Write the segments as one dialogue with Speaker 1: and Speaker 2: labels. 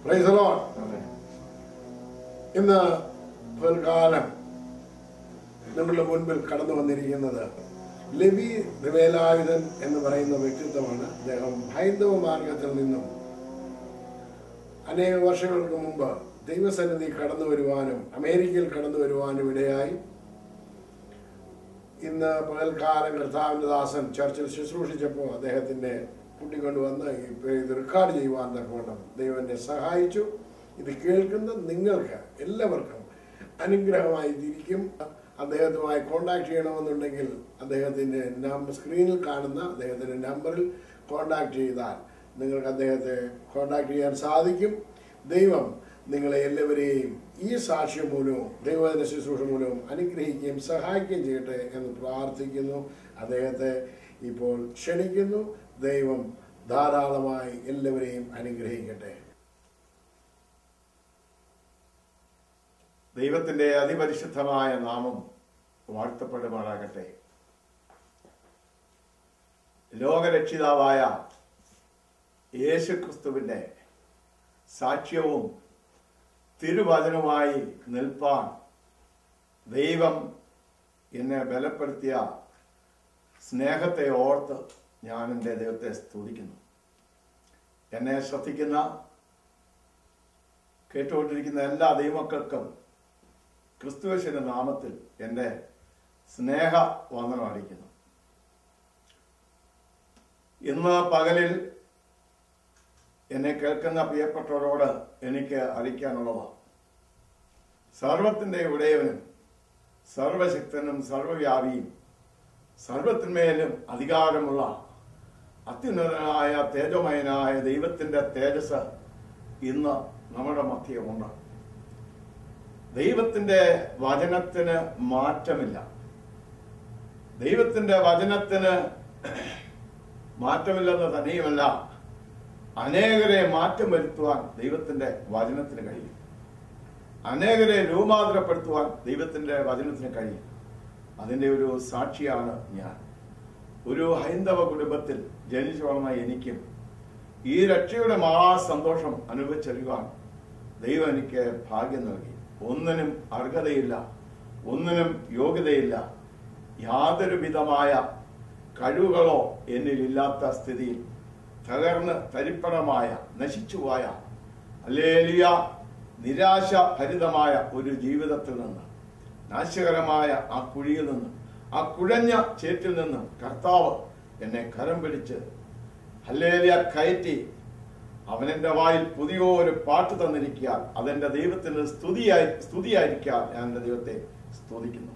Speaker 1: Praise the Lord. ഇന്ന് പൽക്കാലം നമ്മളുടെ മുൻപിൽ കടന്നു വന്നിരിക്കുന്നത് ലവി വേലായുധൻ എന്ന് പറയുന്ന വ്യക്തിത്വമാണ് അദ്ദേഹം ഹൈന്ദവ മാർഗത്തിൽ നിന്നും അനേക വർഷങ്ങൾക്ക് മുമ്പ് ദൈവസന്നിധി കടന്നു വരുവാനും അമേരിക്കയിൽ കടന്നു വരുവാനും ഇടയായി ഇന്ന് പകൽക്കാലം കർത്താവിൻ്റെ ദാസൻ ചർച്ചിൽ ശുശ്രൂഷിച്ചപ്പോൾ അദ്ദേഹത്തിൻ്റെ കൂട്ടിക്കൊണ്ടുവന്ന് ഇപ്പൊ ഇത് റെക്കോർഡ് ചെയ്യുവാൻ തക്കവണ്ണം ദൈവം എന്നെ സഹായിച്ചു ഇത് കേൾക്കുന്ന നിങ്ങൾക്ക് എല്ലാവർക്കും അനുഗ്രഹമായി തിരിക്കും അദ്ദേഹത്തുമായി കോണ്ടാക്ട് ചെയ്യണമെന്നുണ്ടെങ്കിൽ അദ്ദേഹത്തിൻ്റെ നമ്പർ സ്ക്രീനിൽ കാണുന്ന അദ്ദേഹത്തിൻ്റെ നമ്പറിൽ കോണ്ടാക്ട് ചെയ്താൽ നിങ്ങൾക്ക് അദ്ദേഹത്തെ കോണ്ടാക്ട് ചെയ്യാൻ സാധിക്കും ദൈവം നിങ്ങളെ എല്ലാവരെയും ഈ സാക്ഷ്യം മൂലവും ദൈവത്തിന്റെ ശുശ്രൂഷ മൂലവും അനുഗ്രഹിക്കുകയും സഹായിക്കുകയും ചെയ്യട്ടെ എന്ന് പ്രാർത്ഥിക്കുന്നു അദ്ദേഹത്തെ ഇപ്പോൾ ക്ഷണിക്കുന്നു ദൈവം ധാരാളമായി എല്ലാവരെയും അനുഗ്രഹിക്കട്ടെ
Speaker 2: ദൈവത്തിന്റെ അതിപരിശുദ്ധമായ നാമം വാഴ്ത്തപ്പെടുമാറാകട്ടെ ലോകരക്ഷിതാവായ യേശുക്രിസ്തുവിന്റെ സാക്ഷ്യവും തിരുവചനവുമായി നിൽപ്പാൻ ദൈവം എന്നെ ബലപ്പെടുത്തിയ സ്നേഹത്തെ ഓർത്ത് ഞാൻ എൻ്റെ ദൈവത്തെ സ്തുതിക്കുന്നു എന്നെ ശ്രദ്ധിക്കുന്ന കേട്ടുകൊണ്ടിരിക്കുന്ന എല്ലാ ദൈവമക്കൾക്കും ക്രിസ്തുവേശന്റെ നാമത്തിൽ എൻ്റെ സ്നേഹ വന്ദനം അറിയിക്കുന്നു ഇന്ന് പകലിൽ എന്നെ കേൾക്കുന്ന പ്രിയപ്പെട്ടവരോട് എനിക്ക് അറിയിക്കാനുള്ളത് സർവത്തിൻ്റെ ഉടയവനും സർവശക്തനും സർവവ്യാപിയും സർവത്തിന്മേലും അധികാരമുള്ള അത്യുന്നതനായ തേജോമയനായ ദൈവത്തിന്റെ തേജസ് ഇന്ന് നമ്മുടെ മധ്യമുണ്ട് ദൈവത്തിന്റെ വചനത്തിന് മാറ്റമില്ല ദൈവത്തിന്റെ വചനത്തിന് മാറ്റമില്ലെന്ന് തന്നെയുമല്ല അനേകരെ മാറ്റം വരുത്തുവാൻ ദൈവത്തിന്റെ വചനത്തിന് കഴിയും അനേകരെ രൂപാന്തരപ്പെടുത്തുവാൻ ദൈവത്തിന്റെ വചനത്തിന് കഴിയും അതിന്റെ ഒരു സാക്ഷിയാണ് ഞാൻ ഒരു ഹൈന്ദവ കുടുംബത്തിൽ ജനിച്ചു വളർന്ന എനിക്കും ഈ രക്ഷയുടെ മഹാസന്തോഷം അനുഭവിച്ചറിയുവാൻ ദൈവം എനിക്ക് ഭാഗ്യം നൽകി ഒന്നിനും അർഹതയില്ല ഒന്നിനും യോഗ്യതയില്ല യാതൊരു വിധമായ കഴിവുകളോ എന്നിലില്ലാത്ത സ്ഥിതിയിൽ തകർന്ന് തരിപ്പണമായ നശിച്ചുപോയ അല്ലേലിയ നിരാശ ഭരിതമായ ഒരു ജീവിതത്തിൽ നിന്ന് നാശകരമായ ആ കുഴിയിൽ നിന്ന് ആ കുഴഞ്ഞ ചേറ്റിൽ നിന്ന് കർത്താവ് എന്നെ കരം പിടിച്ച് ഹല്ലേലിയ കയറ്റി അവനെന്റെ വായിൽ പുതിയൊരു പാട്ട് തന്നിരിക്കാൻ അതെന്റെ ദൈവത്തിന് സ്തുതിയായി സ്തുതിയായിരിക്കാൻ ഞാൻ എന്റെ ദൈവത്തെ സ്തുതിക്കുന്നു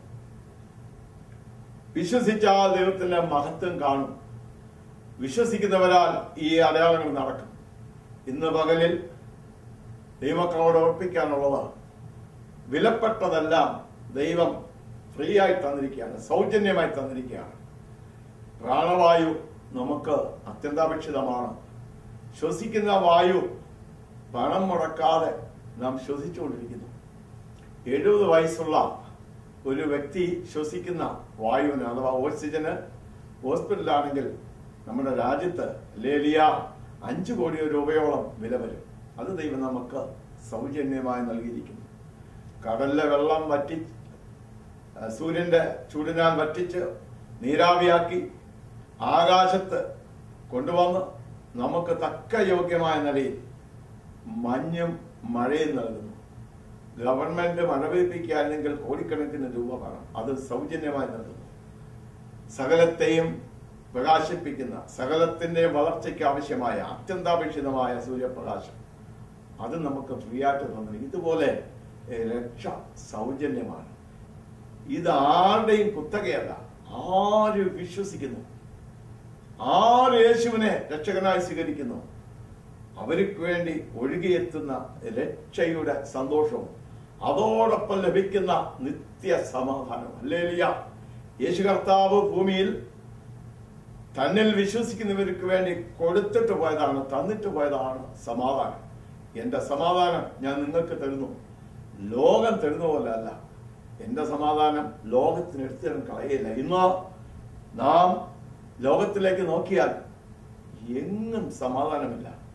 Speaker 2: വിശ്വസിച്ചാൽ ദൈവത്തിന്റെ മഹത്വം കാണും വിശ്വസിക്കുന്നവരാൽ ഈ അടയാളങ്ങൾ നടക്കും ഇന്ന് പകലിൽ ദൈവമക്കളോട് ഓർപ്പിക്കാനുള്ളത് വിലപ്പെട്ടതെല്ലാം ദൈവം ഫ്രീ ആയി തന്നിരിക്കുകയാണ് സൗജന്യമായി തന്നിരിക്കുകയാണ് പ്രാണവായു നമുക്ക് അത്യന്താപേക്ഷിതമാണ് ശ്വസിക്കുന്ന വായു പണം മുടക്കാതെ നാം ശ്വസിച്ചുകൊണ്ടിരിക്കുന്നു എഴുപത് വയസ്സുള്ള ഒരു വ്യക്തി ശ്വസിക്കുന്ന വായുവിന് അഥവാ ഓക്സിജന് ഹോസ്പിറ്റലാണെങ്കിൽ നമ്മുടെ രാജ്യത്ത് ലേലിയ അഞ്ചു കോടി രൂപയോളം വില വരും അത് ദൈവം നമുക്ക് സൗജന്യമായി നൽകിയിരിക്കുന്നു കടലിലെ വെള്ളം വറ്റി ആ, സൂര്യന്റെ ചൂടിനാൽ വറ്റിച്ച് നീരാവിയാക്കി ആകാശത്ത് കൊണ്ടുവന്ന് നമുക്ക് തക്ക യോഗ്യമായ നിലയിൽ മഞ്ഞും മഴയും നൽകുന്നു ഗവൺമെന്റ് മഴ പെയ്പ്പിക്കുകയാണെങ്കിൽ കോടിക്കണക്കിന് രൂപ വേണം അത് സൗജന്യമായി നൽകുന്നു സകലത്തെയും പ്രകാശിപ്പിക്കുന്ന സകലത്തിന്റെ വളർച്ചയ്ക്ക് ആവശ്യമായ അത്യന്താപേക്ഷിതമായ സൂര്യപ്രകാശം അത് നമുക്ക് ഫ്രീ ആയിട്ട് തന്നു ഇതുപോലെ ഏ, രക്ഷ സൗജന്യമാണ് ഇത് ആരുടെയും കുത്തകയല്ല ആര് വിശ്വസിക്കുന്നു ആര് യേശുവിനെ രക്ഷകനായി സ്വീകരിക്കുന്നു അവർക്ക് വേണ്ടി ഒഴുകിയെത്തുന്ന രക്ഷയുടെ സന്തോഷവും അതോടൊപ്പം ലഭിക്കുന്ന നിത്യ സമാധാനം അല്ലേലിയ യേശു കർത്താവ് ഭൂമിയിൽ തന്നിൽ വിശ്വസിക്കുന്നവർക്ക് വേണ്ടി കൊടുത്തിട്ട് പോയതാണ് തന്നിട്ട് പോയതാണ് സമാധാനം എന്റെ സമാധാനം ഞാൻ നിങ്ങൾക്ക് തരുന്നു ലോകം തരുന്ന പോലെ അല്ല എന്റെ സമാധാനം ലോകത്തിന് എടുത്തിടാൻ കളയില്ല ഇന്ന് നാം ലോകത്തിലേക്ക് നോക്കിയാൽ എങ്ങും സമാധാനമില്ല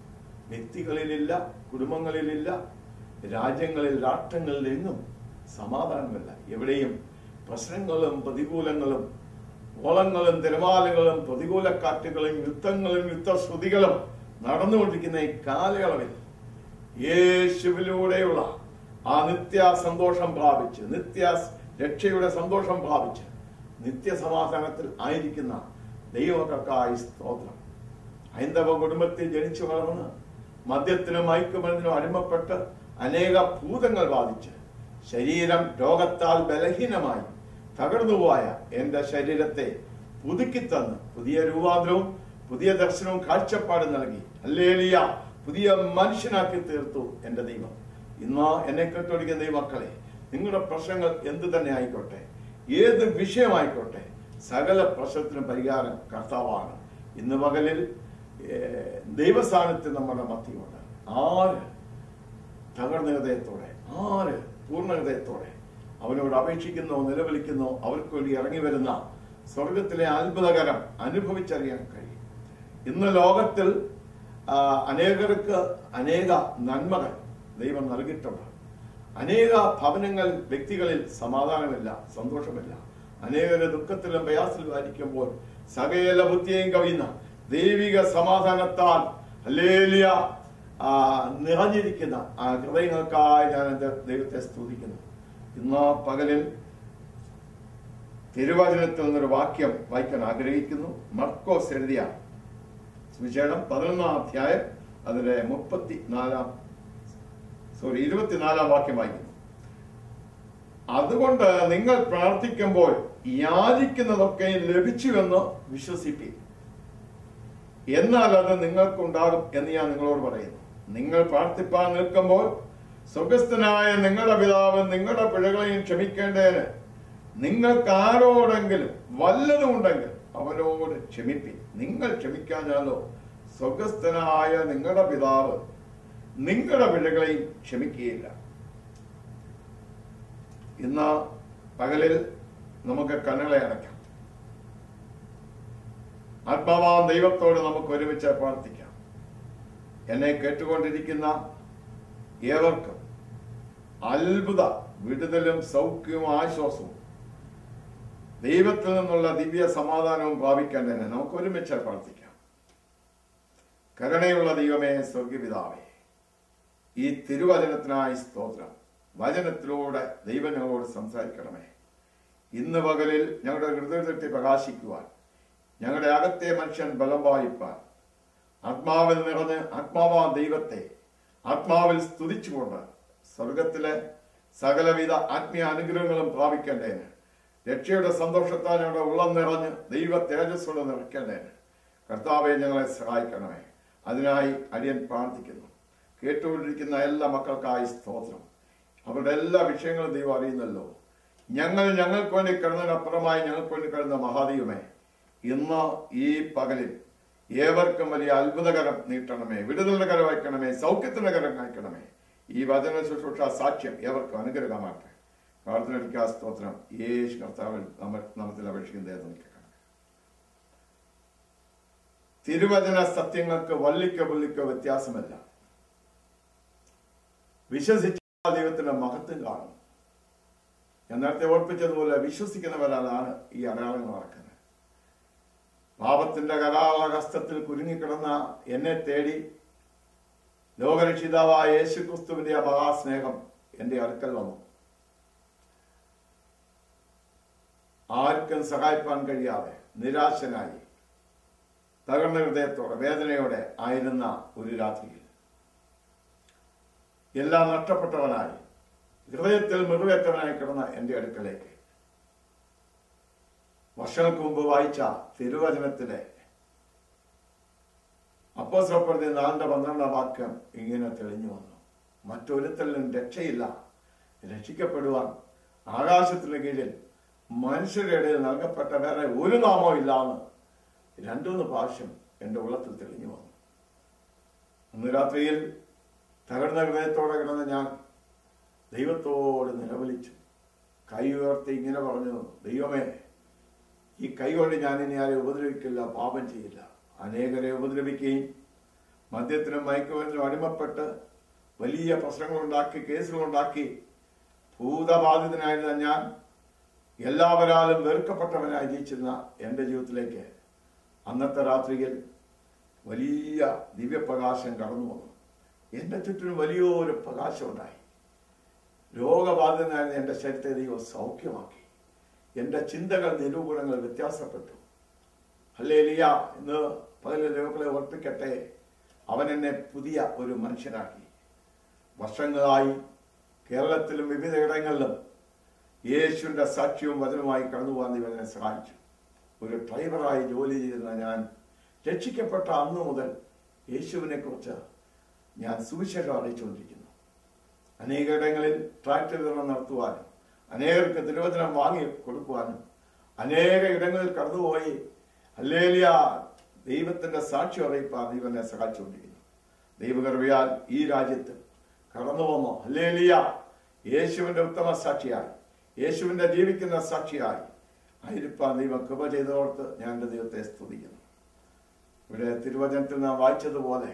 Speaker 2: വ്യക്തികളിലില്ല കുടുംബങ്ങളിലില്ല രാജ്യങ്ങളിൽ രാഷ്ട്രങ്ങളിൽ എങ്ങും സമാധാനമില്ല എവിടെയും പ്രശ്നങ്ങളും പ്രതികൂലങ്ങളും ഓളങ്ങളും തിരമാലകളും പ്രതികൂല കാറ്റുകളും യുദ്ധങ്ങളും യുദ്ധശ്രുതികളും നടന്നുകൊണ്ടിരിക്കുന്ന ഈ കാലയളവിൽ യേശുവിലൂടെയുള്ള ആ നിത്യ സന്തോഷം പ്രാപിച്ച് നിത്യ രക്ഷയുടെ സന്തോഷം പ്രാപിച്ച് നിത്യസമാധാനത്തിൽ ആയിരിക്കുന്ന ദൈവമക്കൾക്കായി സ്തോത്രം ഹൈന്ദവ കുടുംബത്തിൽ ജനിച്ചു വളർന്ന് മദ്യത്തിനും മയക്കുമരുന്നിനും അടിമപ്പെട്ട് അനേക ഭൂതങ്ങൾ ബാധിച്ച് ശരീരം രോഗത്താൽ ബലഹീനമായി തകർന്നുപോയ എന്റെ ശരീരത്തെ പുതുക്കിത്തന്ന് പുതിയ രൂപാന്തരവും പുതിയ ദർശനവും കാഴ്ചപ്പാടും നൽകി അല്ലേലിയ പുതിയ മനുഷ്യനാക്കി തീർത്തു എന്റെ ദൈവം ഇന്ന് എന്നെ കേട്ടോടിക്കുന്ന ദൈവമക്കളെ നിങ്ങളുടെ പ്രശ്നങ്ങൾ എന്ത് തന്നെ ആയിക്കോട്ടെ ഏത് വിഷയമായിക്കോട്ടെ സകല പ്രശ്നത്തിനും പരിഹാരം കർത്താവാണ് ഇന്ന് പകലിൽ ഏഹ്, ദൈവസാന്നിധ്യം നമ്മുടെ മധ്യമുണ്ട് ആര് തകർന്ന ഹൃദയത്തോടെ ആര് പൂർണ്ണ ഹൃദയത്തോടെ അവനോട് അപേക്ഷിക്കുന്നോ നിലവിളിക്കുന്നോ അവർക്ക് വേണ്ടി ഇറങ്ങി വരുന്ന സ്വർഗത്തിലെ അത്ഭുതകരം അനുഭവിച്ചറിയാൻ കഴിയും ഇന്ന് ലോകത്തിൽ ആ, അനേകർക്ക് അനേക നന്മകൾ ദൈവം നൽകിയിട്ടുണ്ട് അനേക ഭവനങ്ങൾ വ്യക്തികളിൽ സമാധാനമില്ല സന്തോഷമില്ല അനേകര് ദുഃഖത്തിലും പ്രയാസത്തിലും ആയിരിക്കുമ്പോൾ സകല ബുദ്ധിയെയും കവിയുന്ന ദൈവിക സമാധാനത്താൽ അല്ലേലിയ ആ, നിറഞ്ഞിരിക്കുന്ന ആ ഹൃദയങ്ങൾക്കായി ഞാൻ എന്റെ ദൈവത്തെ സ്തുതിക്കുന്നു ഇന്ന് പകലിൽ തിരുവചനത്തിൽ നിന്നൊരു വാക്യം വായിക്കാൻ ആഗ്രഹിക്കുന്നു മർക്കോസ് എഴുതിയ സുവിശേഷം പതിനൊന്നാം അധ്യായം അതിലെ മുപ്പത്തി നാലാം സോറി ഇരുപത്തിനാലാം വാക്യം വായിക്കുന്നു അതുകൊണ്ട് നിങ്ങൾ പ്രാർത്ഥിക്കുമ്പോൾ യാചിക്കുന്നതൊക്കെ ലഭിച്ചുവെന്ന് വിശ്വസിപ്പി എന്നാൽ അത് നിങ്ങൾക്കുണ്ടാകും എന്ന് ഞാൻ നിങ്ങളോട് പറയുന്നു നിങ്ങൾ പ്രാർത്ഥിപ്പാൻ നിൽക്കുമ്പോൾ സ്വർഗസ്ഥനായ നിങ്ങളുടെ പിതാവ് നിങ്ങളുടെ പിഴകളെയും ക്ഷമിക്കേണ്ടതിന് നിങ്ങൾക്ക് ആരോടെങ്കിലും വല്ലതും ഉണ്ടെങ്കിൽ അവനോട് ക്ഷമിപ്പി നിങ്ങൾ ക്ഷമിക്കാഞ്ഞാലോ സ്വർഗസ്ഥനായ നിങ്ങളുടെ പിതാവ് നിങ്ങളുടെ പിഴകളെയും ക്ഷമിക്കുകയില്ല ഇന്ന് പകലിൽ നമുക്ക് കണ്ണുകളെ അടയ്ക്കാം ആത്മാവാം ദൈവത്തോട് നമുക്ക് ഒരുമിച്ച് പ്രാർത്ഥിക്കാം എന്നെ കേട്ടുകൊണ്ടിരിക്കുന്ന ഏവർക്കും അത്ഭുത വിടുതലും സൗഖ്യവും ആശ്വാസവും ദൈവത്തിൽ നിന്നുള്ള ദിവ്യ സമാധാനവും പ്രാപിക്കേണ്ടതിന് നമുക്ക് ഒരുമിച്ച് പ്രാർത്ഥിക്കാം കരുണയുള്ള ദൈവമേ സ്വർഗപിതാവേ ഈ തിരുവചനത്തിനായി സ്തോത്രം വചനത്തിലൂടെ ദൈവം ഞങ്ങളോട് സംസാരിക്കണമേ ഇന്ന് പകലിൽ ഞങ്ങളുടെ ഹൃദയത്തെ പ്രകാശിക്കുവാൻ ഞങ്ങളുടെ അകത്തെ മനുഷ്യൻ ബലം വായിപ്പാൻ ആത്മാവിൽ നിറഞ്ഞ് ആത്മാവാ ദൈവത്തെ ആത്മാവിൽ സ്തുതിച്ചുകൊണ്ട് സ്വർഗത്തിലെ സകലവിധ ആത്മീയ അനുഗ്രഹങ്ങളും പ്രാപിക്കേണ്ടതിന് രക്ഷയുടെ സന്തോഷത്താൽ ഞങ്ങളുടെ ഉള്ളം നിറഞ്ഞ് ദൈവ തേജസ്സോടെ നിറയ്ക്കേണ്ടതിന് കർത്താവെ ഞങ്ങളെ സഹായിക്കണമേ അതിനായി അടിയൻ പ്രാർത്ഥിക്കുന്നു കേട്ടുകൊണ്ടിരിക്കുന്ന എല്ലാ മക്കൾക്കായി സ്തോത്രം അവരുടെ എല്ലാ വിഷയങ്ങളും ദൈവം അറിയുന്നല്ലോ ഞങ്ങൾ ഞങ്ങൾക്ക് വേണ്ടി കിടന്നതിനപ്പുറമായി ഞങ്ങൾക്ക് വേണ്ടി കിടന്ന മഹാദൈവമേ ഇന്ന് ഈ പകലിൽ ഏവർക്കും വലിയ അത്ഭുതകരം നീട്ടണമേ വിടുതലിന്റെ കരം അയക്കണമേ സൗഖ്യത്തിന്റെ കരം അയക്കണമേ ഈ വചന ശുശ്രൂഷ സാക്ഷ്യം ഏവർക്കും അനുഗ്രഹമാട്ടെ പ്രാർത്ഥനയ്ക്കാ സ്തോത്രം യേശു കർത്താവിൽ നമ്മൾ നാമത്തിൽ അപേക്ഷിക്കുന്നത് നിൽക്കണം തിരുവചന സത്യങ്ങൾക്ക് വള്ളിക്കോ പുള്ളിക്കോ വ്യത്യാസമല്ല വിശ്വസിച്ച ദൈവത്തിന്റെ മഹത്വം കാണും ഞാൻ നേരത്തെ ഓർപ്പിച്ചതുപോലെ വിശ്വസിക്കുന്നവരാണ് ഈ അടയാളങ്ങൾ നടക്കുന്നത് പാപത്തിന്റെ കരാളഹസ്തത്തിൽ കുരുങ്ങിക്കിടന്ന എന്നെ തേടി ലോകരക്ഷിതാവായ യേശു ക്രിസ്തുവിന്റെ ആ മഹാസ്നേഹം എന്റെ അടുക്കൽ വന്നു ആർക്കും സഹായിപ്പാൻ കഴിയാതെ നിരാശനായി തകർന്ന ഹൃദയത്തോടെ വേദനയോടെ ആയിരുന്ന ഒരു രാത്രിയിൽ എല്ലാം നഷ്ടപ്പെട്ടവനായി ഹൃദയത്തിൽ മുറിവേറ്റവനായി കിടന്ന എന്റെ അടുക്കലേക്ക് വർഷങ്ങൾക്ക് മുമ്പ് വായിച്ച തിരുവചനത്തിലെ അപ്പോസ്വപ്രതി നാലിന്റെ പന്ത്രണ്ടാം വാക്യം ഇങ്ങനെ തെളിഞ്ഞു വന്നു മറ്റൊരുത്തലിനും രക്ഷയില്ല രക്ഷിക്കപ്പെടുവാൻ ആകാശത്തിന് കീഴിൽ മനുഷ്യരുടെ ഇടയിൽ നൽകപ്പെട്ട വേറെ ഒരു നാമവും ഇല്ലാന്ന് രണ്ടുമൂന്ന് പ്രാവശ്യം എന്റെ ഉള്ളത്തിൽ തെളിഞ്ഞു വന്നു അന്ന് രാത്രിയിൽ തകർന്ന ഹൃദയത്തോടെ കിടന്ന ഞാൻ ദൈവത്തോട് നിലവിളിച്ചു കൈ ഉയർത്തി ഇങ്ങനെ പറഞ്ഞു ദൈവമേ ഈ കൈ കൊണ്ട് ഞാൻ ഇനി ആരെ ഉപദ്രവിക്കില്ല പാപം ചെയ്യില്ല അനേകരെ ഉപദ്രവിക്കുകയും മദ്യത്തിനും മയക്കുമരുന്നിനും അടിമപ്പെട്ട് വലിയ പ്രശ്നങ്ങളുണ്ടാക്കി കേസുകളുണ്ടാക്കി ഭൂതബാധിതനായിരുന്ന ഞാൻ എല്ലാവരാലും വെറുക്കപ്പെട്ടവനായി ജീവിച്ചിരുന്ന എൻ്റെ ജീവിതത്തിലേക്ക് അന്നത്തെ രാത്രിയിൽ വലിയ ദിവ്യപ്രകാശം കടന്നു വന്നു എൻ്റെ ചുറ്റിനും വലിയൊരു പ്രകാശം ഉണ്ടായി രോഗബാധിതനായിരുന്ന എൻ്റെ ശരീരത്തെ ദൈവം സൗഖ്യമാക്കി എൻ്റെ ചിന്തകൾ നിരൂപണങ്ങൾ വ്യത്യാസപ്പെട്ടു ഹല്ലേലിയ ഇന്ന് പകലെ ദൈവങ്ങളെ ഓർപ്പിക്കട്ടെ അവൻ എന്നെ പുതിയ ഒരു മനുഷ്യനാക്കി വർഷങ്ങളായി കേരളത്തിലും വിവിധ ഇടങ്ങളിലും യേശുവിന്റെ സാക്ഷ്യവും വചനവുമായി കടന്നു പോകാൻ ദൈവം എന്നെ സഹായിച്ചു ഒരു ഡ്രൈവറായി ജോലി ചെയ്തിരുന്ന ഞാൻ രക്ഷിക്കപ്പെട്ട അന്ന് മുതൽ യേശുവിനെ കുറിച്ച് ഞാൻ സുവിശേഷം അറിയിച്ചുകൊണ്ടിരിക്കുന്നു അനേകയിടങ്ങളിൽ ട്രാക്ടർ വിതരണം നടത്തുവാനും അനേകർക്ക് തിരുവചനം വാങ്ങി കൊടുക്കുവാനും അനേക ഇടങ്ങളിൽ കടന്നുപോയി അല്ലേലിയ ദൈവത്തിന്റെ സാക്ഷി അറിയിപ്പാൻ ദൈവം എന്നെ സഹായിച്ചുകൊണ്ടിരിക്കുന്നു ദൈവകൃപയാൽ ഈ രാജ്യത്ത് കടന്നു വന്നു അല്ലേലിയ യേശുവിന്റെ ഉത്തമ സാക്ഷിയായി യേശുവിന്റെ ജീവിക്കുന്ന സാക്ഷിയായി ആയിരിപ്പാൻ ദൈവം കൃപ ചെയ്തോർത്ത് ഞാൻ എൻ്റെ ദൈവത്തെ സ്തുതിക്കുന്നു ഇവിടെ തിരുവചനത്തിൽ നാം വായിച്ചതുപോലെ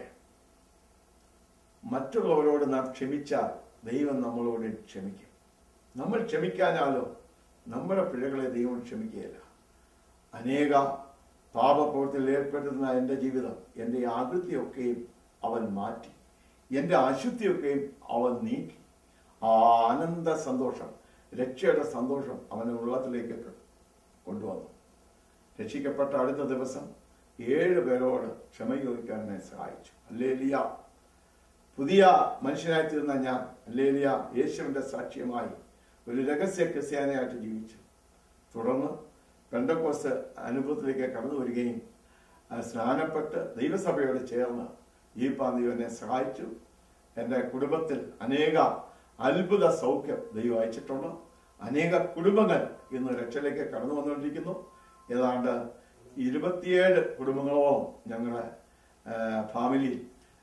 Speaker 2: മറ്റുള്ളവരോട് നാം ക്ഷമിച്ചാൽ ദൈവം നമ്മളോട് ക്ഷമിക്കും നമ്മൾ ക്ഷമിക്കാനാലോ നമ്മുടെ പിഴകളെ ദൈവം ക്ഷമിക്കുകയില്ല അനേക പാപപ്രവൃത്തിയിൽ ഏർപ്പെടുന്ന എൻ്റെ ജീവിതം എൻ്റെ ആകൃതിയൊക്കെയും അവൻ മാറ്റി എൻ്റെ അശുദ്ധിയൊക്കെയും അവൻ നീക്കി ആ ആനന്ദ സന്തോഷം രക്ഷയുടെ സന്തോഷം അവനെ ഉള്ളത്തിലേക്ക് കൊണ്ടുവന്നു രക്ഷിക്കപ്പെട്ട അടുത്ത ദിവസം ഏഴ് പേരോട് ക്ഷമ ചോദിക്കാൻ എന്നെ സഹായിച്ചു അല്ലേലിയ പുതിയ മനുഷ്യനായി തീർന്ന ഞാൻ അല്ലേലിയ യേശുവിന്റെ സാക്ഷ്യമായി ഒരു രഹസ്യ ക്രിസ്ത്യാനിയായിട്ട് ജീവിച്ചു തുടർന്ന് പെന്തക്കോസ് അനുഭവത്തിലേക്ക് കടന്നു വരികയും ആ, സ്നാനപ്പെട്ട് ദൈവസഭയോട് ചേർന്ന് ഈ ദൈവം എന്നെ സഹായിച്ചു എൻ്റെ കുടുംബത്തിൽ അനേക അത്ഭുത സൗഖ്യം ദൈവം അയച്ചിട്ടുണ്ട് അനേക കുടുംബങ്ങൾ ഇന്ന് രക്ഷയിലേക്ക് കടന്നു വന്നുകൊണ്ടിരിക്കുന്നു ഏതാണ്ട് ഇരുപത്തിയേഴ് കുടുംബങ്ങളോളം ഞങ്ങളുടെ ഫാമിലി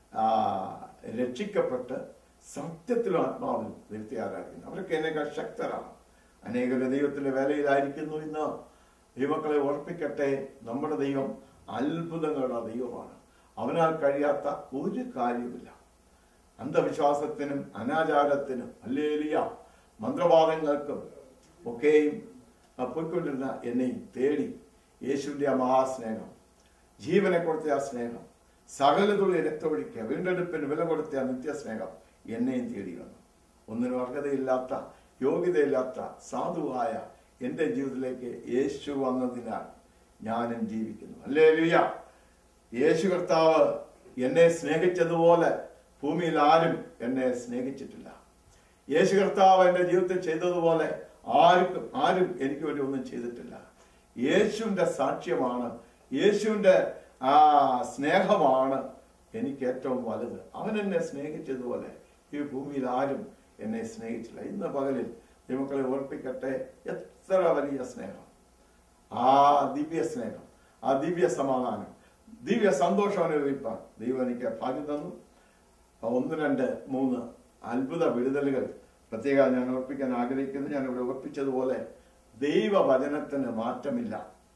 Speaker 2: രക്ഷിക്കപ്പെട്ട് സത്യത്തിലും ആത്മാവിലും ദൈവത്തെ ആരാധിക്കുന്നു അവരൊക്കെ എന്നേക്കാൾ ശക്തരാണ് അനേകർ ദൈവത്തിന്റെ വേലയിലായിരിക്കുന്നു ഇന്ന് ദൈവങ്ങളെ ഓർപ്പിക്കട്ടെ നമ്മുടെ ദൈവം അത്ഭുതങ്ങളുടെ ദൈവമാണ് അവനാൽ കഴിയാത്ത ഒരു കാര്യമില്ല അന്ധവിശ്വാസത്തിനും അനാചാരത്തിനും അല്ലേലിയ മന്ത്രവാദങ്ങൾക്കും ഒക്കെയും ആ പോയിക്കൊണ്ടിരുന്ന എന്നെയും തേടി യേശുവിന്റെ ആ മഹാസ്നേഹം ജീവനെ കൊടുത്ത ആ സ്നേഹം സകലതുള്ളി രക്തമൊഴിക്കുക വീണ്ടെടുപ്പിന് വില കൊടുത്ത ആ നിത്യസ്നേഹം എന്നെയും തേടി വന്നു ഒന്നിനും അർഹതയില്ലാത്ത യോഗ്യതയില്ലാത്ത സാധുവായ എൻ്റെ ജീവിതത്തിലേക്ക് യേശു വന്നതിനാൽ ഞാനും ജീവിക്കുന്നു അല്ലേ ലുയ യേശു കർത്താവ് എന്നെ സ്നേഹിച്ചതുപോലെ ഭൂമിയിൽ ആരും എന്നെ സ്നേഹിച്ചിട്ടില്ല യേശു കർത്താവ് എൻ്റെ ജീവിതത്തിൽ ചെയ്തതുപോലെ ആർക്കും ആരും എനിക്ക് വേണ്ടി ഒന്നും ചെയ്തിട്ടില്ല യേശുവിന്റെ സാക്ഷ്യമാണ് യേശുവിന്റെ ആ സ്നേഹമാണ് എനിക്ക് ഏറ്റവും വലുത് അവൻ എന്നെ സ്നേഹിച്ചതുപോലെ ഈ ഭൂമിയിൽ ആരും എന്നെ സ്നേഹിച്ചില്ല ഇന്ന് പകലിൽ ദൈവങ്ങളെ ഓർപ്പിക്കട്ടെ എത്ര വലിയ സ്നേഹം ആ ദിവ്യ സ്നേഹം ആ ദിവ്യ സമാധാനം ദിവ്യ സന്തോഷം അനുഭവിപ്പാൻ ദൈവം എനിക്ക് ഭാഗ്യം തന്നു ഒന്ന് രണ്ട് മൂന്ന് അത്ഭുത വിടുതലുകൾ പ്രത്യേകം ഞാൻ ഓർപ്പിക്കാൻ ആഗ്രഹിക്കുന്നു ഞാൻ ഇവിടെ ഓർപ്പിച്ചതുപോലെ ദൈവവചനത്തിന് മാറ്റമില്ല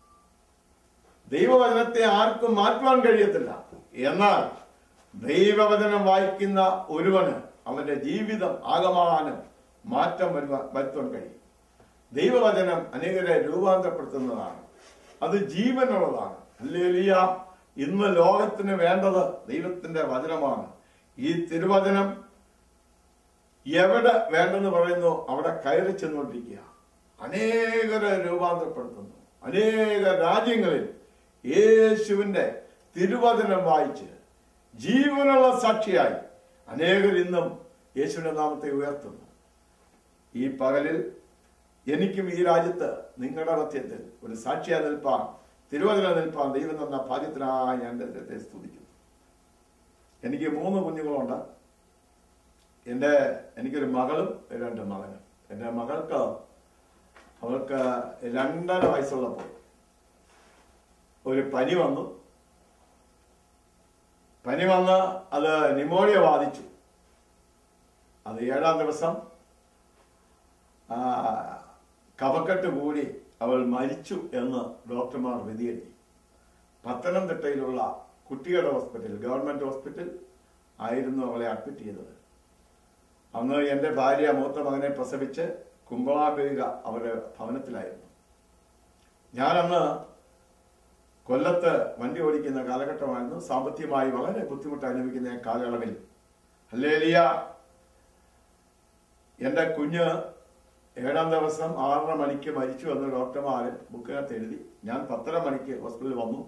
Speaker 2: ദൈവവചനത്തെ ആർക്കും മാറ്റുവാൻ കഴിയത്തില്ല എന്നാൽ ദൈവവചനം വായിക്കുന്ന ഒരുവന് അവന്റെ ജീവിതം ആകമാനം മാറ്റം വരുവാൻ വരുത്താൻ കഴിയും ദൈവവചനം അനേകരെ രൂപാന്തരപ്പെടുത്തുന്നതാണ് അത് ജീവനുള്ളതാണ് അല്ലേലിയ ഇന്ന് ലോകത്തിന് വേണ്ടത് ദൈവത്തിന്റെ വചനമാണ് ഈ തിരുവചനം എവിടെ വേണ്ടെന്ന് പറയുന്നു അവിടെ കയറി ചെന്നുകൊണ്ടിരിക്കുക അനേകരെ രൂപാന്തരപ്പെടുത്തുന്നു അനേക രാജ്യങ്ങളിൽ യേശുവിന്റെ തിരുവചനം വായിച്ച് ജീവനുള്ള സാക്ഷിയായി അനേകർ ഇന്നും യേശുവിന്റെ നാമത്തെ ഉയർത്തുന്നു ഈ പകലിൽ എനിക്കും ഈ രാജ്യത്ത് നിങ്ങളുടെ മധ്യത്തിൽ ഒരു സാക്ഷിയായി നിൽപ്പാൻ തിരുവചനം നിൽപ്പാൻ ദൈവം തന്ന ഭാഗ്യത്തിനായി ഞാൻ ദൈവത്തെ സ്തുതിക്കുന്നു എനിക്ക് മൂന്ന് കുഞ്ഞുങ്ങളുണ്ട് എൻ്റെ എനിക്കൊരു മകളും രണ്ട് മകനും എൻ്റെ മകൾക്ക് അവൾക്ക് രണ്ടര വയസ്സുള്ളപ്പോൾ ഒരു പനി വന്നു പനി വന്ന് അത് നിമോണിയ ബാധിച്ചു അത് ഏഴാം ദിവസം ആ, കഫക്കെട്ട് കൂടി അവൾ മരിച്ചു എന്ന് ഡോക്ടർമാർ വിധിയെഴുതി പത്തനംതിട്ടയിലുള്ള കുട്ടികളുടെ ഹോസ്പിറ്റൽ ഗവൺമെന്റ് ഹോസ്പിറ്റൽ ആയിരുന്നു അവളെ അഡ്മിറ്റ് ചെയ്തത് അന്ന് എൻ്റെ ഭാര്യ മൂത്ത മകനെ പ്രസവിച്ച് കുമ്പളാപേക അവരുടെ ഭവനത്തിലായിരുന്നു ഞാനന്ന് കൊല്ലത്ത് വണ്ടി ഓടിക്കുന്ന കാലഘട്ടമായിരുന്നു സാമ്പത്തികമായി വളരെ ബുദ്ധിമുട്ട് അനുഭവിക്കുന്ന കാലയളവിൽ ഹല്ലേലിയ എൻ്റെ കുഞ്ഞ് ഏഴാം ദിവസം ആറര മണിക്ക് മരിച്ചു എന്ന് ഡോക്ടർമാർ ബുക്കിനകത്ത് എഴുതി ഞാൻ പത്തര മണിക്ക് ഹോസ്പിറ്റലിൽ വന്നു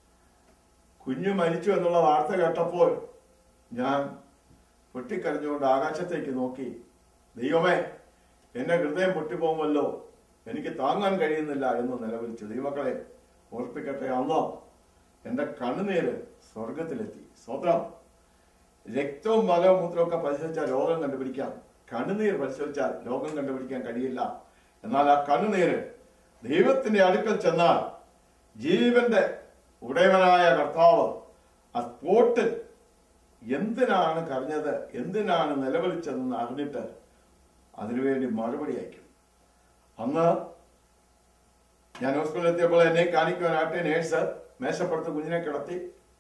Speaker 2: കുഞ്ഞു മരിച്ചു എന്നുള്ള വാർത്ത കേട്ടപ്പോൾ ഞാൻ പൊട്ടിക്കരഞ്ഞുകൊണ്ട് ആകാശത്തേക്ക് നോക്കി ദൈവമേ എന്റെ ഹൃദയം പൊട്ടിപ്പോകുമല്ലോ എനിക്ക് താങ്ങാൻ കഴിയുന്നില്ല എന്ന് നിലവിളിച്ചു ദൈവമക്കളെ ഓർപ്പിക്കട്ടെ അന്നോ എന്റെ കണ്ണുനീര് സ്വർഗത്തിലെത്തി സ്വത്രം രക്തവും മലമൂത്രവും ഒക്കെ പരിശോധിച്ചാൽ രോഗം കണ്ടുപിടിക്കാം കണ്ണുനീർ പരിശോധിച്ചാൽ രോഗം കണ്ടുപിടിക്കാൻ കഴിയില്ല എന്നാൽ ആ കണ്ണുനീര് ദൈവത്തിന്റെ അടുക്കൽ ചെന്നാൽ ജീവന്റെ ഉടയവനായ കർത്താവ് ആ സ്പോട്ടിൽ എന്തിനാണ് കരഞ്ഞത് എന്തിനാണ് നിലവിളിച്ചതെന്ന് അറിഞ്ഞിട്ട് അതിനുവേണ്ടി മറുപടി അയക്കും അന്ന് ഞാൻ ഹോസ്പിറ്റലിൽ എത്തിയപ്പോൾ എന്നെ കാണിക്കുവാനായിട്ട് നേഴ്സ് മേശപ്പുറത്ത് കുഞ്ഞിനെ കിടത്തി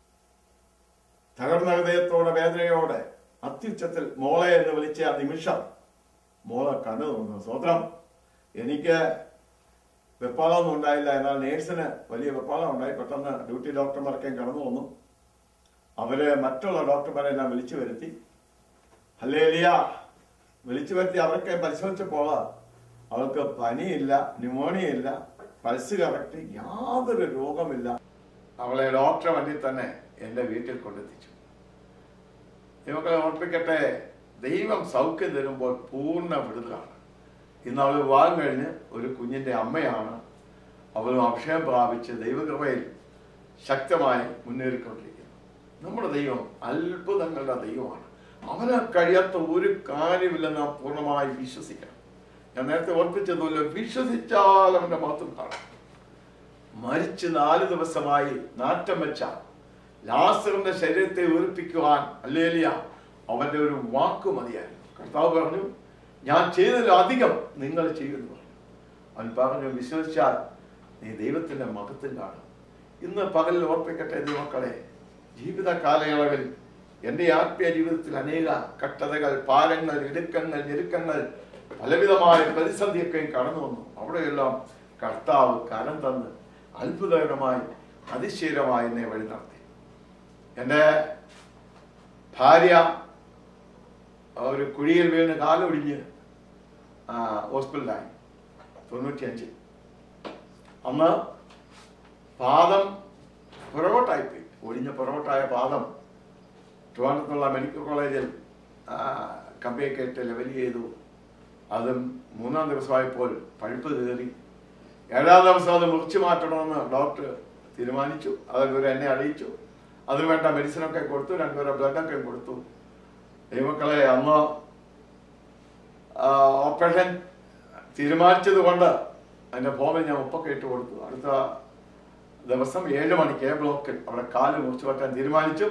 Speaker 2: തകർന്ന ഹൃദയത്തോടെ വേദനയോടെ അത്യുച്ചത്തിൽ മോളെ എന്ന് വിളിച്ച ആ നിമിഷം മോളെ കണ്ണു തോന്നുന്നു സ്വത്രം എനിക്ക് വെപ്പാളമൊന്നും ഉണ്ടായില്ല എന്നാൽ നേഴ്സിന് വലിയ വെപ്പാളം ഉണ്ടായി പെട്ടെന്ന് ഡ്യൂട്ടി ഡോക്ടർമാർക്കെ കടന്നു വന്നു അവര് മറ്റുള്ള ഡോക്ടർമാരെല്ലാം വിളിച്ചു വരുത്തി ഹല്ലേലിയ വിളിച്ചു വരുത്തി അവർക്ക് പരിശോധിച്ചപ്പോൾ അവൾക്ക് പനിയില്ല ന്യൂമോണിയ ഇല്ല പൾസ് കറക്റ്റ് യാതൊരു രോഗമില്ല അവളെ ഡോക്ടറെ വണ്ടി തന്നെ എന്റെ വീട്ടിൽ കൊണ്ടെത്തിച്ചു നിമക്കളെ ഓർപ്പിക്കട്ടെ ദൈവം സൗഖ്യം തരുമ്പോൾ പൂർണ്ണ വിടുതലാണ് ഇന്ന് അവൾ വിവാഹം കഴിഞ്ഞ് ഒരു കുഞ്ഞിന്റെ അമ്മയാണ് അവളും അക്ഷയം പ്രാപിച്ച് ദൈവകൃപയിൽ ശക്തമായി മുന്നേറിക്കൊണ്ടിരിക്കുന്നു നമ്മുടെ ദൈവം അത്ഭുതങ്ങളുടെ ദൈവമാണ് അവന് കഴിയാത്ത ഒരു കാര്യമില്ലെന്ന് നാം പൂർണ്ണമായി വിശ്വസിക്കണം ഞാൻ നേരത്തെ ഓർപ്പിച്ചതുപോലെ വിശ്വസിച്ചാൽ അവന്റെ മഹത്വം കാണാം മരിച്ച് നാല് ദിവസമായി നാറ്റം വെച്ച ലാസറിന്റെ ശരീരത്തെ ഉയർപ്പിക്കുവാൻ അല്ലേലിയ അവന്റെ ഒരു വാക്ക് മതിയായിരുന്നു കർത്താവ് പറഞ്ഞു ഞാൻ ചെയ്തതിൽ അധികം നിങ്ങൾ ചെയ്യുന്നു പറഞ്ഞു അവൻ പറഞ്ഞു വിശ്വസിച്ചാൽ നീ ദൈവത്തിന്റെ മഹത്വം കാണും ഇന്ന് പകലിൽ ഓർപ്പിക്കട്ടെ ദൈവമക്കളെ ജീവിത കാലയളവിൽ എൻ്റെ ആത്മീയ ജീവിതത്തിൽ അനേക കട്ടതകൾ പാലങ്ങൾ ഇടുക്കങ്ങൾ ഞെരുക്കങ്ങൾ പലവിധമായ പ്രതിസന്ധിയൊക്കെ കടന്നു വന്നു അവിടെയെല്ലാം കർത്താവ് കരം തന്ന് അത്ഭുതകരമായി അതിശയകരമായി എന്നെ വഴി നടത്തി എൻ്റെ ഭാര്യ ഒരു കുഴിയിൽ വീണ് കാലൊടിഞ്ഞ് ആ, ഹോസ്പിറ്റലിലായി തൊണ്ണൂറ്റിയഞ്ചിൽ അന്ന് പാദം പുറകോട്ടായിപ്പോയി ഒടിഞ്ഞ പുറകോട്ടായ പാദം ട്രിവാൻഡ്രത്തുള്ള മെഡിക്കൽ കോളേജിൽ ആ, കമ്പിയൊക്കെ ഇട്ട് ലെവൽ ചെയ്തു അതും മൂന്നാം ദിവസമായപ്പോൾ പഴുപ്പ് കയറി ഏഴാം ദിവസം അത് മുറിച്ചു മാറ്റണമെന്ന് ഡോക്ടർ തീരുമാനിച്ചു അതൊക്കെ എന്നെ അറിയിച്ചു അതിന് വേണ്ട മെഡിസിനൊക്കെ കൊടുത്തു രണ്ടുപേരെ ബ്ലഡൊക്കെ കൊടുത്തു ദൈവമക്കളെ അന്ന് ആ, ഓപ്പറേഷൻ തീരുമാനിച്ചത് കൊണ്ട് അതിന്റെ ഫോമിൽ ഞാൻ ഉപ്പൊക്കെ ഇട്ട് കൊടുത്തു അടുത്ത ദിവസം ഏഴ് മണിക്ക് എ ബ്ലോക്കിൽ അവിടെ കാല് മുറിച്ചു വെക്കാൻ തീരുമാനിച്ചു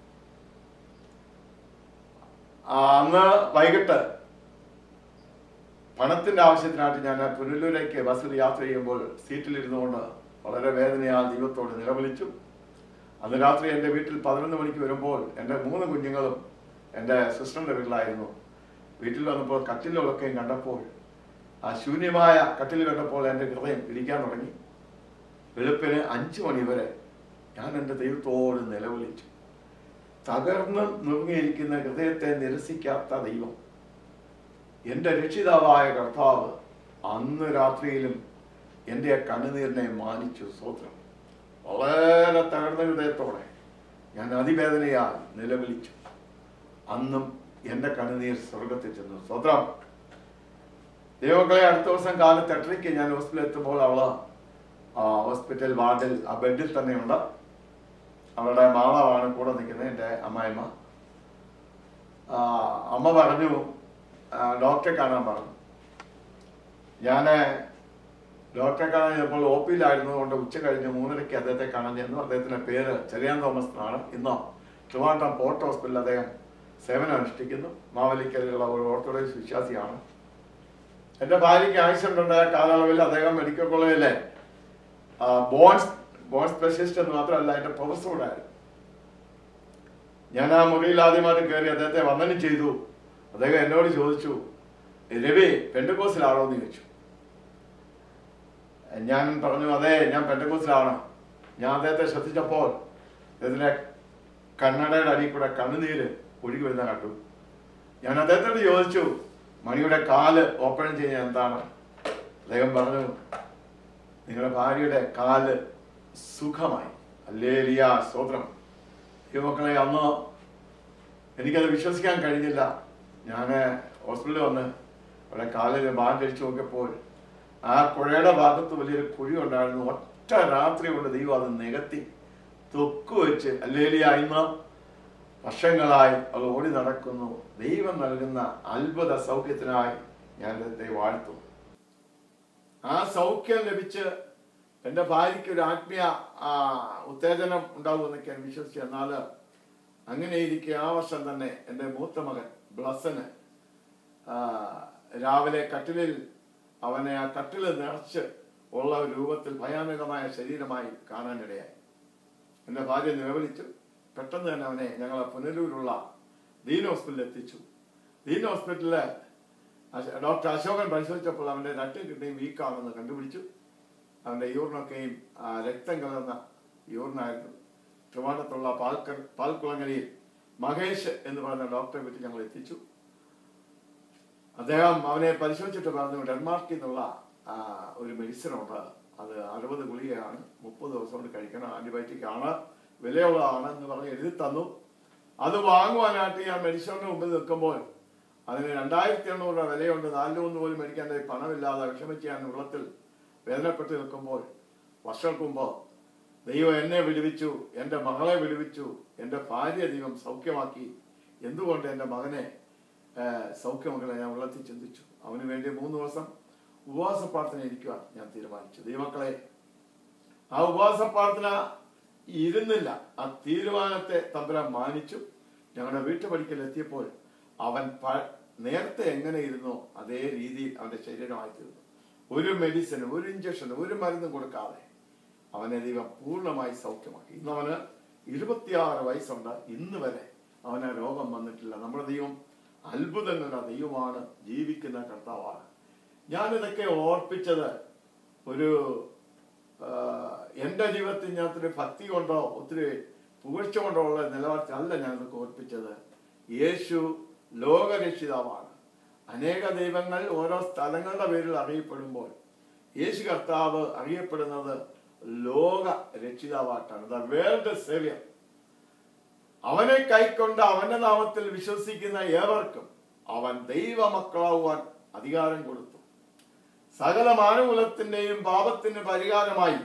Speaker 2: ആ, അന്ന് വൈകിട്ട് പണത്തിന്റെ ആവശ്യത്തിനായിട്ട് ഞാൻ പുനലൂരേക്ക് ബസ്സിൽ യാത്ര ചെയ്യുമ്പോൾ സീറ്റിലിരുന്നുകൊണ്ട് വളരെ വേദനയാൽ ദൈവത്തോട് നിലവിളിച്ചു അന്ന് രാത്രി എൻ്റെ വീട്ടിൽ പതിനൊന്ന് മണിക്ക് വരുമ്പോൾ എൻ്റെ മൂന്ന് കുഞ്ഞുങ്ങളും എൻ്റെ സിസ്റ്ററിൻ്റെ വീട്ടിലായിരുന്നു വീട്ടിൽ വന്നപ്പോൾ കട്ടിലുകളൊക്കെയും കണ്ടപ്പോൾ ആ ശൂന്യമായ കട്ടിൽ കണ്ടപ്പോൾ എൻ്റെ ഹൃദയം ഇരിക്കാൻ തുടങ്ങി വെളുപ്പിന് അഞ്ചു മണി വരെ ഞാൻ എൻ്റെ ദൈവത്തോട് നിലവിളിച്ചു തകർന്ന് നുറുങ്ങിയിരിക്കുന്ന ഹൃദയത്തെ നിരസിക്കാത്ത ദൈവം എൻ്റെ രക്ഷിതാവായ കർത്താവ് അന്ന് രാത്രിയിലും എൻ്റെ ആ കണ്ണുനീരിനെ മാനിച്ചു സ്വത്രം വളരെ തകർന്ന ഹൃദയത്തോടെ ഞാൻ അതിവേദനയാൽ നിലവിളിച്ചു അന്നും എൻ്റെ കണ്ണുനീർ സ്വർഗത്തിൽ ചെന്നു സ്വത്രം ദൈവങ്ങളെ അടുത്ത ദിവസം കാലത്ത് എട്ടരയ്ക്ക് ഞാൻ ഹോസ്പിറ്റലിൽ എത്തുമ്പോൾ അവള് ആ ഹോസ്പിറ്റൽ വാർഡിൽ ആ ബെഡിൽ തന്നെയുണ്ട് അവളുടെ മാതാവാണ് കൂടെ നിൽക്കുന്നത് എൻ്റെ അമ്മായിമ്മ ആ, അമ്മ പറഞ്ഞു ആ, ഡോക്ടറെ കാണാൻ പറഞ്ഞു ഞാൻ ഡോക്ടറെ കാണാൻ ചെന്നപ്പോൾ ഒ പിയിലായിരുന്നു കൊണ്ട് ഉച്ച കഴിഞ്ഞ് മൂന്നരയ്ക്ക് അദ്ദേഹത്തെ കാണാൻ ചെന്നു അദ്ദേഹത്തിന്റെ പേര് ചെറിയാൻ തോമസ് എന്നാണ് ഇന്ന് ട്രിവാൻഡ്രം പോർട്ട് ഹോസ്പിറ്റലിൽ അദ്ദേഹം സേവനം അനുഷ്ഠിക്കുന്നു മാവലിക്കലുള്ള ഒരു ഓർത്തഡോക്സ് വിശ്വാസിയാണ് എൻ്റെ ഭാര്യയ്ക്ക് ആക്സിഡന്റ് കാലയളവിൽ അദ്ദേഹം മെഡിക്കൽ കോളേജിലെ ബോൺസ് ബോൺ സ്പെഷ്യലിസ്റ്റ് എന്ന് മാത്രമല്ല എൻ്റെ പ്രൊഫസർ കൂടെ ആയിരുന്നു ഞാൻ ആ മുറിയിൽ ആദ്യമായിട്ട് കയറി അദ്ദേഹത്തെ വന്ദനം ചെയ്തു അദ്ദേഹം എന്നോട് ചോദിച്ചു രവി പെൻഡക്കോസിലാണോ എന്ന് ചോദിച്ചു ഞാൻ പറഞ്ഞു അതെ ഞാൻ പെൻഡക്കോസിലാണ് ഞാൻ അദ്ദേഹത്തെ ശ്രദ്ധിച്ചപ്പോൾ ഇതിലെ കണ്ണടയുടെ അടിയിൽ കൂടെ കണ്ണുനീര് ഒഴുകി വരുന്ന കണ്ടു ഞാൻ അദ്ദേഹത്തോട് ചോദിച്ചു മണിയുടെ കാല് ഓപ്പൺ ചെയ്യാൻ എന്താണ് അദ്ദേഹം പറഞ്ഞു നിങ്ങളുടെ ഭാര്യയുടെ കാല് സുഖമായി അല്ലേ ലിയ സ്തോത്രം യുവക്കളെ അന്ന് എനിക്കത് വിശ്വസിക്കാൻ കഴിഞ്ഞില്ല ഞാൻ ഹോസ്പിറ്റലിൽ വന്ന് അവിടെ കാലിൽ ബാൻഡ് അടിച്ചു നോക്കിയപ്പോൾ ആ പുഴയുടെ ഭാഗത്ത് വലിയൊരു കുഴി ഉണ്ടായിരുന്നു ഒറ്റ രാത്രി കൊണ്ട് ദൈവം അത് നികത്തി തൊക്ക് വെച്ച് അല്ലേലിയ ഇന്ന് വർഷങ്ങളായി അത് ഓടി നടക്കുന്നു ദൈവം നൽകുന്ന അത്ഭുത സൗഖ്യത്തിനായി ഞാൻ ദൈവത്തെ വാഴ്ത്തും ആ സൗഖ്യം ലഭിച്ച് എൻ്റെ ഭാര്യയ്ക്ക് ഒരു ആത്മീയ ആ, ഉത്തേജനം ഉണ്ടാകുമെന്നൊക്കെ ഞാൻ വിശ്വസിച്ചു എന്നാൽ അങ്ങനെ ഇരിക്കെ ആ വർഷം തന്നെ എൻ്റെ മൂത്ത മകൻ ബ്ലസന് ആ, രാവിലെ കട്ടിലിൽ അവനെ ആ കട്ടിൽ നിറച്ച് ഉള്ള ഒരു രൂപത്തിൽ ഭയാനകമായ ശരീരമായി കാണാനിടയായി എൻ്റെ ഭാര്യ നിലവിളിച്ചു പെട്ടെന്ന് തന്നെ അവനെ ഞങ്ങൾ പുനലൂരുള്ള ദീൻ ഹോസ്പിറ്റലിൽ എത്തിച്ചു ദീൻ ഹോസ്പിറ്റലില് അശ- ഡോക്ടർ അശോകൻ പരിശോധിച്ചപ്പോൾ അവന്റെ രണ്ട് കിഡ്നിയും വീക്കാണെന്ന് കണ്ടുപിടിച്ചു അവന്റെ യൂറിനൊക്കെയും ആ, രക്തം കലർന്ന യൂറിനായിരുന്നു ട്രിവാൻഡത്തുള്ള പാൽക്കർ പാൽക്കുളങ്ങരയിൽ മഹേഷ് എന്ന് പറയുന്ന ഡോക്ടറെ വീട്ടിൽ ഞങ്ങൾ എത്തിച്ചു അദ്ദേഹം അവനെ പരിശോധിച്ചിട്ട് പറഞ്ഞു ഡെൻമാർക്കിൽ നിന്നുള്ള ആ, ഒരു മെഡിസിൻ ഉണ്ട് അത് അറുപത് ഗുളികയാണ് മുപ്പത് ദിവസം കൊണ്ട് കഴിക്കണം ആന്റിബയോട്ടിക് ആണ് വിലയുള്ളതാണ് എന്ന് പറഞ്ഞ് എഴുതി തന്നു അത് വാങ്ങുവാനായിട്ട് ഞാൻ മെഡിസിന്റെ മുമ്പിൽ നിൽക്കുമ്പോൾ അതിന് രണ്ടായിരത്തി എണ്ണൂറ് രൂപ വിലയുണ്ട് നാലിൽ ഒന്ന് പോലും മേടിക്കാൻ എൻ്റെ പണമില്ലാതെ വിഷമിച്ച് ഞാൻ ഉള്ളത്തിൽ വേദനപ്പെട്ട് നിൽക്കുമ്പോൾ വർഷങ്ങൾക്ക് മുമ്പ് ദൈവം എന്നെ വിടുവിച്ചു എൻ്റെ മകളെ വിടുവിച്ചു എൻ്റെ ഭാര്യ ദൈവം സൗഖ്യമാക്കി എന്തുകൊണ്ട് എൻ്റെ മകനെ ഏഹ്, സൗഖ്യമക്കളെ ഞാൻ ഉള്ളത്തിൽ ചിന്തിച്ചു അവന് വേണ്ടി മൂന്ന് ദിവസം ഉപവാസ പ്രാർത്ഥന ഇരിക്കുവാൻ ഞാൻ തീരുമാനിച്ചു ദൈവമക്കളെ ആ ഉപവാസ പ്രാർത്ഥന ഇരുന്നില്ല ആ തീരുമാനത്തെ തമ്പുരാൻ മാനിച്ചു ഞങ്ങളുടെ വീട്ടുപടിക്കൽ എത്തിയപ്പോൾ അവൻ പ- നേരത്തെ എങ്ങനെ ഇരുന്നോ അതേ രീതിയിൽ അവന്റെ ശരീരമായി തീർന്നു ഒരു മെഡിസിനും ഒരു ഇഞ്ചക്ഷനും ഒരു മരുന്നും കൊടുക്കാതെ അവനെ ദൈവം പൂർണ്ണമായി സൗഖ്യമാക്കി ഇന്ന് അവന് ഇരുപത്തിയാറ് വയസ്സുണ്ട് ഇന്ന് വരെ അവന് ആ രോഗം വന്നിട്ടില്ല നമ്മുടെ ദൈവം അത്ഭുതങ്ങളുടെ ദൈവമാണ് ജീവിക്കുന്ന കർത്താവാണ് ഞാനിതൊക്കെ ഓർപ്പിച്ചത് ഒരു ആ, എന്റെ ജീവിതത്തിൽ ഞാൻ ഒത്തിരി ഭക്തി കൊണ്ടോ ഒത്തിരി പുകഴ്ച കൊണ്ടോ ഉള്ള നിലവാരത്തിൽ അല്ല ഞാൻ ഇതൊക്കെ ഓർപ്പിച്ചത് യേശു ലോകരക്ഷിതാവാണ് അനേക ദൈവങ്ങൾ ഓരോ സ്ഥലങ്ങളുടെ പേരിൽ അറിയപ്പെടുമ്പോൾ യേശു കർത്താവ് അറിയപ്പെടുന്നത് ലോക രക്ഷിതാവായിട്ടാണ് ദ വേൾഡ് സേവ്യർ അവനെ കൈക്കൊണ്ട് അവന്റെ നാമത്തിൽ വിശ്വസിക്കുന്ന ഏവർക്കും അവൻ ദൈവമക്കളാവുവാൻ അധികാരം കൊടുത്തു സകല മാനകുലത്തിന്റെയും പാപത്തിന് പരിഹാരമായി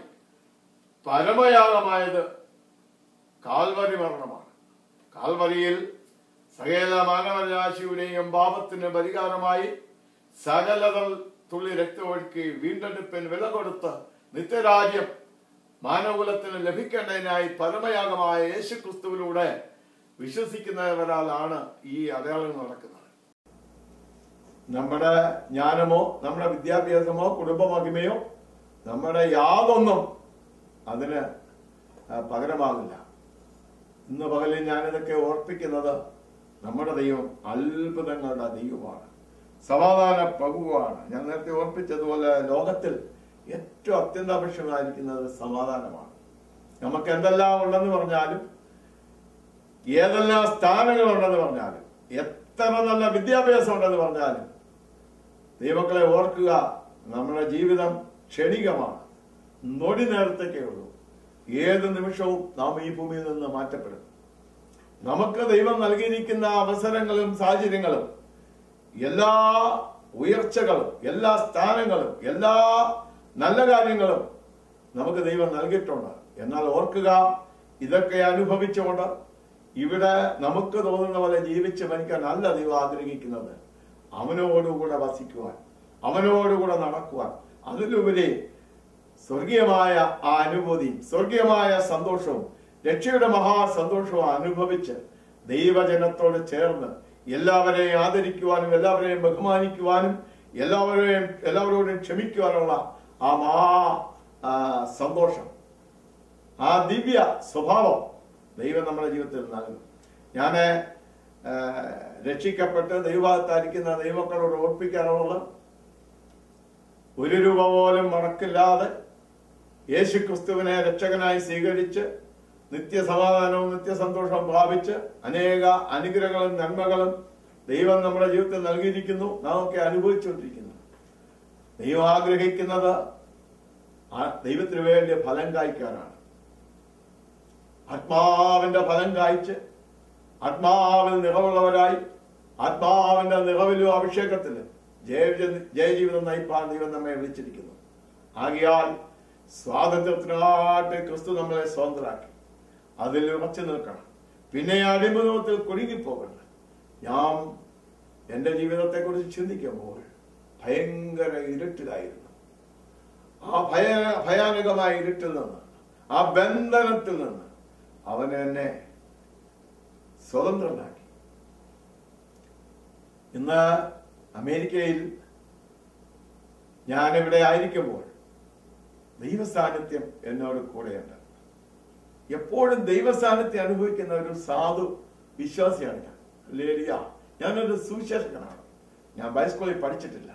Speaker 2: പരമയാഗമായത് കാൽവരി മരണമാണ് കാൽവരിയിൽ സകല മാനവരാശിയുടെയും പാപത്തിന് പരിഹാരമായി സകല തുള്ളി രക്തമൊഴുക്കി വീണ്ടെടുപ്പിന് വില കൊടുത്ത് നിത്യരാജ്യം മാനവകുലത്തിന് ലഭിക്കേണ്ടതിനായി പരമയാഗമായ യേശു ക്രിസ്തുവിലൂടെ വിശ്വസിക്കുന്നവരാലാണ് ഈ അടയാളങ്ങൾ നടക്കുന്നത് നമ്മുടെ ജ്ഞാനമോ നമ്മുടെ വിദ്യാഭ്യാസമോ കുടുംബ മഹിമയോ നമ്മുടെ യാതൊന്നും അതിന് ആ, പകരമാകില്ല ഇന്ന് പകലിൽ ഞാനിതൊക്കെ ഓർപ്പിക്കുന്നത് നമ്മുടെ ദൈവം അത്ഭുതങ്ങളുടെ ദൈവമാണ് സമാധാന പ്രഭുവാണ് ഞാൻ നേരത്തെ ഓർപ്പിച്ചതുപോലെ ലോകത്തിൽ ഏറ്റവും അത്യന്താപേക്ഷമായിരിക്കുന്നത് സമാധാനമാണ് നമുക്ക് എന്തെല്ലാം ഉണ്ടെന്ന് പറഞ്ഞാലും ഏതെല്ലാം സ്ഥാനങ്ങൾ ഉണ്ടെന്ന് പറഞ്ഞാലും എത്ര നല്ല വിദ്യാഭ്യാസം ഉണ്ടെന്ന് പറഞ്ഞാലും ദൈവങ്ങളെ ഓർക്കുക നമ്മുടെ ജീവിതം ക്ഷണികമാണ് നൊടി നേരത്തേക്കേ ഉള്ളൂ ഏത് നിമിഷവും നാം ഈ ഭൂമിയിൽ നിന്ന് മാറ്റപ്പെടും നമുക്ക് ദൈവം നൽകിയിരിക്കുന്ന അവസരങ്ങളും സാഹചര്യങ്ങളും എല്ലാ ഉയർച്ചകളും എല്ലാ സ്ഥാനങ്ങളും എല്ലാ നല്ല കാര്യങ്ങളും നമുക്ക് ദൈവം നൽകിയിട്ടുണ്ട് എന്നാൽ ഓർക്കുക ഇതൊക്കെ അനുഭവിച്ചുകൊണ്ട് ഇവിടെ നമുക്ക് തോന്നുന്ന പോലെ ജീവിച്ച് മരിക്കാൻ അല്ല ദൈവം ആഗ്രഹിക്കുന്നത് അവനോടുകൂടെ വസിക്കുവാൻ അവനോടുകൂടെ നടക്കുവാൻ അതിലുപരി സ്വർഗീയമായ ആ അനുഭൂതി സ്വർഗീയമായ സന്തോഷവും രക്ഷയുടെ മഹാസന്തോഷവും അനുഭവിച്ച് ദൈവജനത്തോട് ചേർന്ന് എല്ലാവരെയും ആദരിക്കുവാനും എല്ലാവരെയും ബഹുമാനിക്കുവാനും എല്ലാവരെയും എല്ലാവരോടും ക്ഷമിക്കുവാനുള്ള ആ മഹാ ആ, സന്തോഷം ആ ദിവ്യ സ്വഭാവം ദൈവം നമ്മുടെ ജീവിതത്തിൽ നൽകും ഞാൻ രക്ഷിക്കപ്പെട്ട് ദൈവത്തായിരിക്കുന്ന ദൈവമക്കളോട് ഓർപ്പിക്കാനുള്ളത് ഒരു രൂപ പോലും മടക്കില്ലാതെ യേശു ക്രിസ്തുവിനെ രക്ഷകനായി സ്വീകരിച്ച് നിത്യസമാധാനവും നിത്യസന്തോഷവും പ്രാപിച്ച് അനേക അനുഗ്രഹങ്ങളും നന്മകളും ദൈവം നമ്മുടെ ജീവിതത്തിൽ നൽകിയിരിക്കുന്നു നാം ഒക്കെ അനുഭവിച്ചുകൊണ്ടിരിക്കുന്നു ദൈവം ആഗ്രഹിക്കുന്നത് ആ ദൈവത്തിന് വേണ്ടി ഫലം കായ്ക്കാനാണ് ആത്മാവിന്റെ ഫലം കായ്ച്ച് ആത്മാവിൽ നിറവുള്ളവരായി ആത്മാവിന്റെ നിറവിലും അഭിഷേകത്തിലും ജയ ജയജീവിതം നയിപ്പാൻ ദൈവം നമ്മെ വിളിച്ചിരിക്കുന്നു ആകിയാൽ സ്വാതന്ത്ര്യത്തിനായിട്ട് ക്രിസ്തു നമ്മളെ സ്വതന്ത്രരാക്കി അതിൽ ഉറച്ചു നിൽക്കണം പിന്നെ അടിമതത്തിൽ കുടുങ്ങിപ്പോകണ്ട ഞാൻ എൻ്റെ ജീവിതത്തെക്കുറിച്ച് ചിന്തിക്കുമ്പോൾ ഭയങ്കര ഇരുട്ടിലായിരുന്നു ആ ഭയ ഭയാനകമായ ഇരുട്ടിൽ നിന്ന് ആ ബന്ധനത്തിൽ നിന്ന് അവൻ എന്നെ സ്വതന്ത്രനാക്കി ഇന്ന് അമേരിക്കയിൽ ഞാനിവിടെ ആയിരിക്കുമ്പോൾ ദൈവസാന്നിധ്യം എന്നോട് കൂടെയുണ്ട് എപ്പോഴും ദൈവസാന്നിധ്യം അനുഭവിക്കുന്ന ഒരു സാധു വിശ്വാസിയാണ് ഞാൻ ലേലിയ ഞാനൊരു സുവിശേഷകനാണ് ഞാൻ ബൈസ്കൂളിൽ പഠിച്ചിട്ടില്ല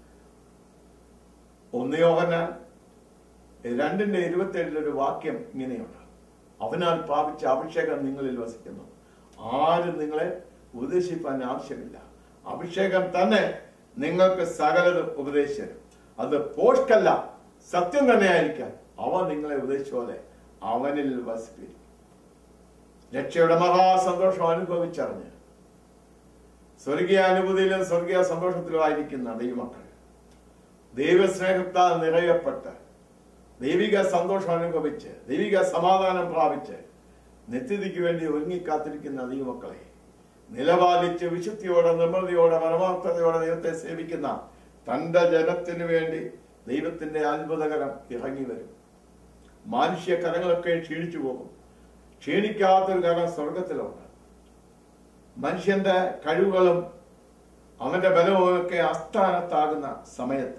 Speaker 2: ഒന്ന് യോഹന്നാൻ രണ്ടിന്റെ ഇരുപത്തി ഒരു വാക്യം ഇങ്ങനെയുണ്ട് അവനാൽ പ്രാപിച്ച അഭിഷേകം നിങ്ങളിൽ വസിക്കുന്നു ആരും നിങ്ങളെ ഉപദേശിപ്പാൻ ആവശ്യമില്ല അഭിഷേകം തന്നെ നിങ്ങൾക്ക് സകലതും ഉപദേശിച്ചു അത് പോഷ്കല്ല സത്യം തന്നെ ആയിരിക്കാൻ അവൻ നിങ്ങളെ ഉപദേശിച്ച പോലെ അവനിൽ വസിപ്പിക്കും രക്ഷയുടെ മഹാസന്തോഷം അനുഭവിച്ചറിഞ്ഞ് സ്വർഗീയ അനുഭൂതിയിലും സ്വർഗീയ സന്തോഷത്തിലും ആയിരിക്കുന്ന ദൈവമക്കൾ ദൈവസ്നേഹത്താൽ നിറയപ്പെട്ട് ദൈവിക സന്തോഷം അനുഭവിച്ച് ദൈവിക സമാധാനം പ്രാപിച്ച് നിത്യതയ്ക്ക് വേണ്ടി ഒരുങ്ങിക്കാത്തിരിക്കുന്ന ദൈവമക്കളെ നിലപാലിച്ച് വിശുദ്ധിയോടെ നിർമ്മലതയോടെ പരമാർത്ഥതയോടെ ദൈവത്തെ സേവിക്കുന്ന തന്റെ ജനത്തിനു വേണ്ടി ദൈവത്തിന്റെ അത്ഭുതകരം ഇറങ്ങി വരും മാനുഷ്യ കരങ്ങളൊക്കെ ക്ഷീണിച്ചു പോകും ക്ഷീണിക്കാത്തൊരു കരം സ്വർഗത്തിലുണ്ട് മനുഷ്യന്റെ കഴിവുകളും അവന്റെ ബലവും ഒക്കെ അസ്ഥാനത്താകുന്ന സമയത്ത്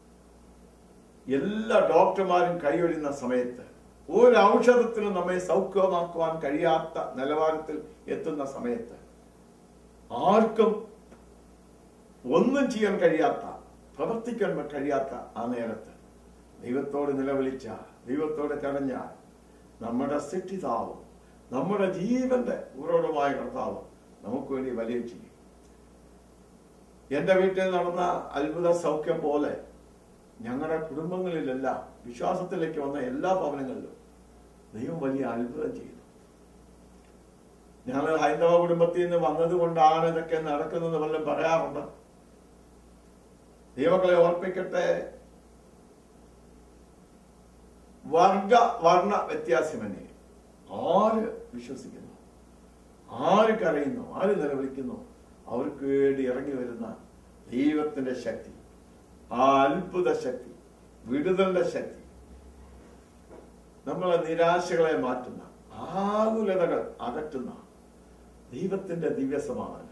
Speaker 2: എല്ലാ ഡോക്ടർമാരും കൈയൊഴിയുന്ന സമയത്ത് ഒരു ഔഷധത്തിനും നമ്മെ സൗഖ്യമാക്കുവാൻ കഴിയാത്ത നിലവാരത്തിൽ എത്തുന്ന സമയത്ത് ആർക്കും ഒന്നും ചെയ്യാൻ കഴിയാത്ത പ്രവർത്തിക്കാൻ കഴിയാത്ത ആ നേരത്ത് ദൈവത്തോട് നിലവിളിച്ച ദൈവത്തോട് കരഞ്ഞ നമ്മുടെ സൃഷ്ടിതാവും നമ്മുടെ ജീവന്റെ ഉറവിടമായ കർത്താവും നമുക്ക് വേണ്ടി വലിയ ചെയ്യും എന്റെ വീട്ടിൽ നടന്ന അത്ഭുത സൗഖ്യം പോലെ ഞങ്ങളുടെ കുടുംബങ്ങളിലെല്ലാം വിശ്വാസത്തിലേക്ക് വന്ന എല്ലാ ഭവനങ്ങളിലും ദൈവം വലിയ അത്ഭുതം ചെയ്തു ഞങ്ങൾ ഹൈന്ദവ കുടുംബത്തിൽ നിന്ന് വന്നത് കൊണ്ടാണ് ഇതൊക്കെ നടക്കുന്നത് വല്ലതും പറയാറുണ്ട് ദൈവങ്ങളെ ഓർപ്പിക്കട്ടെ വർഗ വർണ്ണ വ്യത്യാസമന്യേ ആര് വിശ്വസിക്കുന്നു ആര് കരയുന്നു ആര് നിലവിളിക്കുന്നു അവർക്ക് വേണ്ടി ഇറങ്ങി വരുന്ന ദൈവത്തിന്റെ ശക്തി ആ അത്ഭുത ശക്തി വിടുതലിന്റെ ശക്തി നമ്മളെ നിരാശകളെ മാറ്റുന്ന ആകുലതകൾ അകറ്റുന്ന ദൈവത്തിന്റെ ദിവ്യ സമാധാനം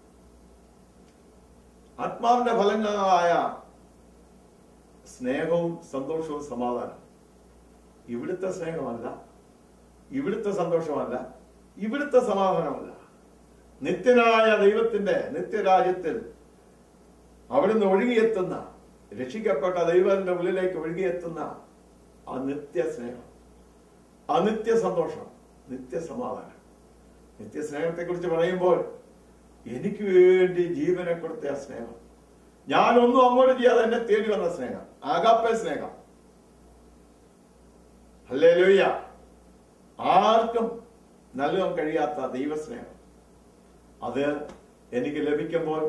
Speaker 2: ആത്മാവിന്റെ ഫലങ്ങളായ സ്നേഹവും സന്തോഷവും സമാധാനം ഇവിടുത്തെ സ്നേഹമല്ല ഇവിടുത്തെ സന്തോഷമല്ല ഇവിടുത്തെ സമാധാനമല്ല നിത്യനായ ദൈവത്തിന്റെ നിത്യരാജ്യത്തിൽ അവിടുന്ന് ഒഴുകിയെത്തുന്ന രക്ഷിക്കപ്പെട്ട ദൈവത്തിന്റെ ഉള്ളിലേക്ക് ഒഴുകിയെത്തുന്ന ആ നിത്യ സ്നേഹം ആ നിത്യ സന്തോഷം നിത്യ സമാധാനം നിത്യ സ്നേഹത്തെ കുറിച്ച് പറയുമ്പോൾ എനിക്ക് വേണ്ടി ജീവനെ കൊടുത്ത ആ സ്നേഹം ഞാനൊന്നും അങ്ങോട്ട് ചെയ്യാതെ എന്നെ തേടി വന്ന സ്നേഹം ആകാപ്പ സ്നേഹം അല്ലേ ലൂയ്യ ആർക്കും നൽകാൻ കഴിയാത്ത ദൈവസ്നേഹം അത് എനിക്ക് ലഭിക്കുമ്പോൾ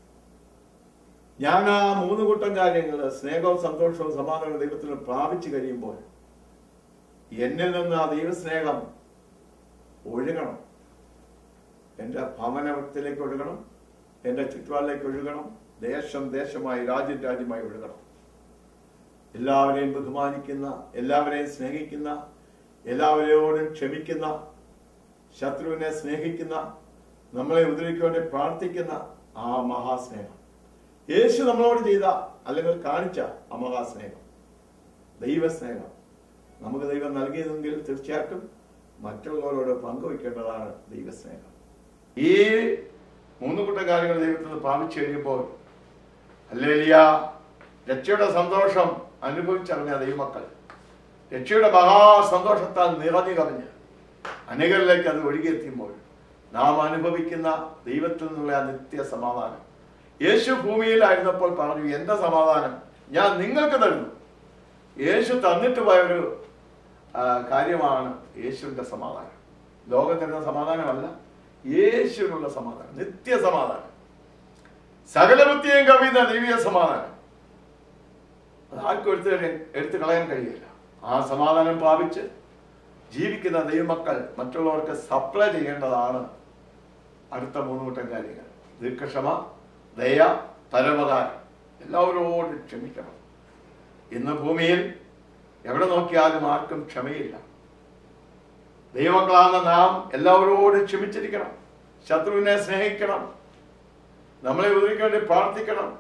Speaker 2: ഞാൻ ആ മൂന്ന് കൂട്ടം കാര്യങ്ങൾ സ്നേഹവും സന്തോഷവും സമാധാനവും ദൈവത്തിൽ പ്രാപിച്ചു കഴിയുമ്പോൾ എന്നിൽ നിന്ന് ആ ദൈവസ്നേഹം ഒഴുകണം എൻ്റെ ഭവനത്തിലേക്ക് ഒഴുകണം എൻ്റെ ചുറ്റുപാടിലേക്ക് ഒഴുകണം ദേശം ദേശമായി രാജ്യം രാജ്യമായി ഒഴുകണം എല്ലാവരെയും ബഹുമാനിക്കുന്ന എല്ലാവരെയും സ്നേഹിക്കുന്ന എല്ലാവരോടും ക്ഷമിക്കുന്ന ശത്രുവിനെ സ്നേഹിക്കുന്ന നമ്മളെ ഉപദ്രവിക്കാൻ വേണ്ടി പ്രാർത്ഥിക്കുന്ന ആ മഹാസ്നേഹം യേശു നമ്മളോട് ചെയ്ത അല്ലെങ്കിൽ കാണിച്ച ആ മഹാസ്നേഹം ദൈവസ്നേഹം നമുക്ക് ദൈവം നൽകിയതെങ്കിൽ തീർച്ചയായിട്ടും മറ്റുള്ളവരോട് പങ്കുവയ്ക്കേണ്ടതാണ് ദൈവസ്നേഹം ഈ മൂന്ന് കൂട്ടം കാര്യങ്ങൾ ദൈവത്തിൽ നിന്ന് പ്രാപിച്ചു കഴിയുമ്പോൾ അല്ലേലിയ രക്ഷയുടെ സന്തോഷം അനുഭവിച്ചറിഞ്ഞ ദൈവമക്കൾ രക്ഷയുടെ മഹാസന്തോഷത്താൽ നിറഞ്ഞു കവിഞ്ഞ് അനേകരിലേക്ക് അത് ഒഴുകിയെത്തുമ്പോൾ നാം അനുഭവിക്കുന്ന ദൈവത്തിൽ നിന്നുള്ള ആ നിത്യ സമാധാനം യേശു ഭൂമിയിലായിരുന്നപ്പോൾ പറഞ്ഞു എന്റെ സമാധാനം ഞാൻ നിങ്ങൾക്ക് തരുന്നു യേശു തന്നിട്ട് പോയൊരു ആ, കാര്യമാണ് യേശുവിന്റെ സമാധാനം ലോകം തരുന്ന സമാധാനമല്ല യേശുവിനുള്ള സമാധാനം നിത്യ സമാധാനം സകല ബുദ്ധിയും കവിയുന്ന ദൈവീയ സമാധാനം അത് ആർക്കും എടുത്ത് കളയാൻ- എടുത്ത് കളയാൻ കഴിയില്ല ആ സമാധാനം പ്രാപിച്ച് ജീവിക്കുന്ന ദൈവമക്കൾ മറ്റുള്ളവർക്ക് സപ്ലൈ ചെയ്യേണ്ടതാണ് അടുത്ത മൂന്ന് കൂട്ടം കാര്യങ്ങൾ ദീർഘക്ഷമ ദയ പരമകാരം എല്ലാവരോടും ക്ഷമിക്കണം ഇന്ന് ഭൂമിയിൽ എവിടെ നോക്കിയാലും ആർക്കും ക്ഷമയില്ല ദൈവമക്കളാണ് നാം എല്ലാവരോടും ക്ഷമിച്ചിരിക്കണം ശത്രുവിനെ സ്നേഹിക്കണം നമ്മളെ ഉദരിക്ക് വേണ്ടി പ്രാർത്ഥിക്കണം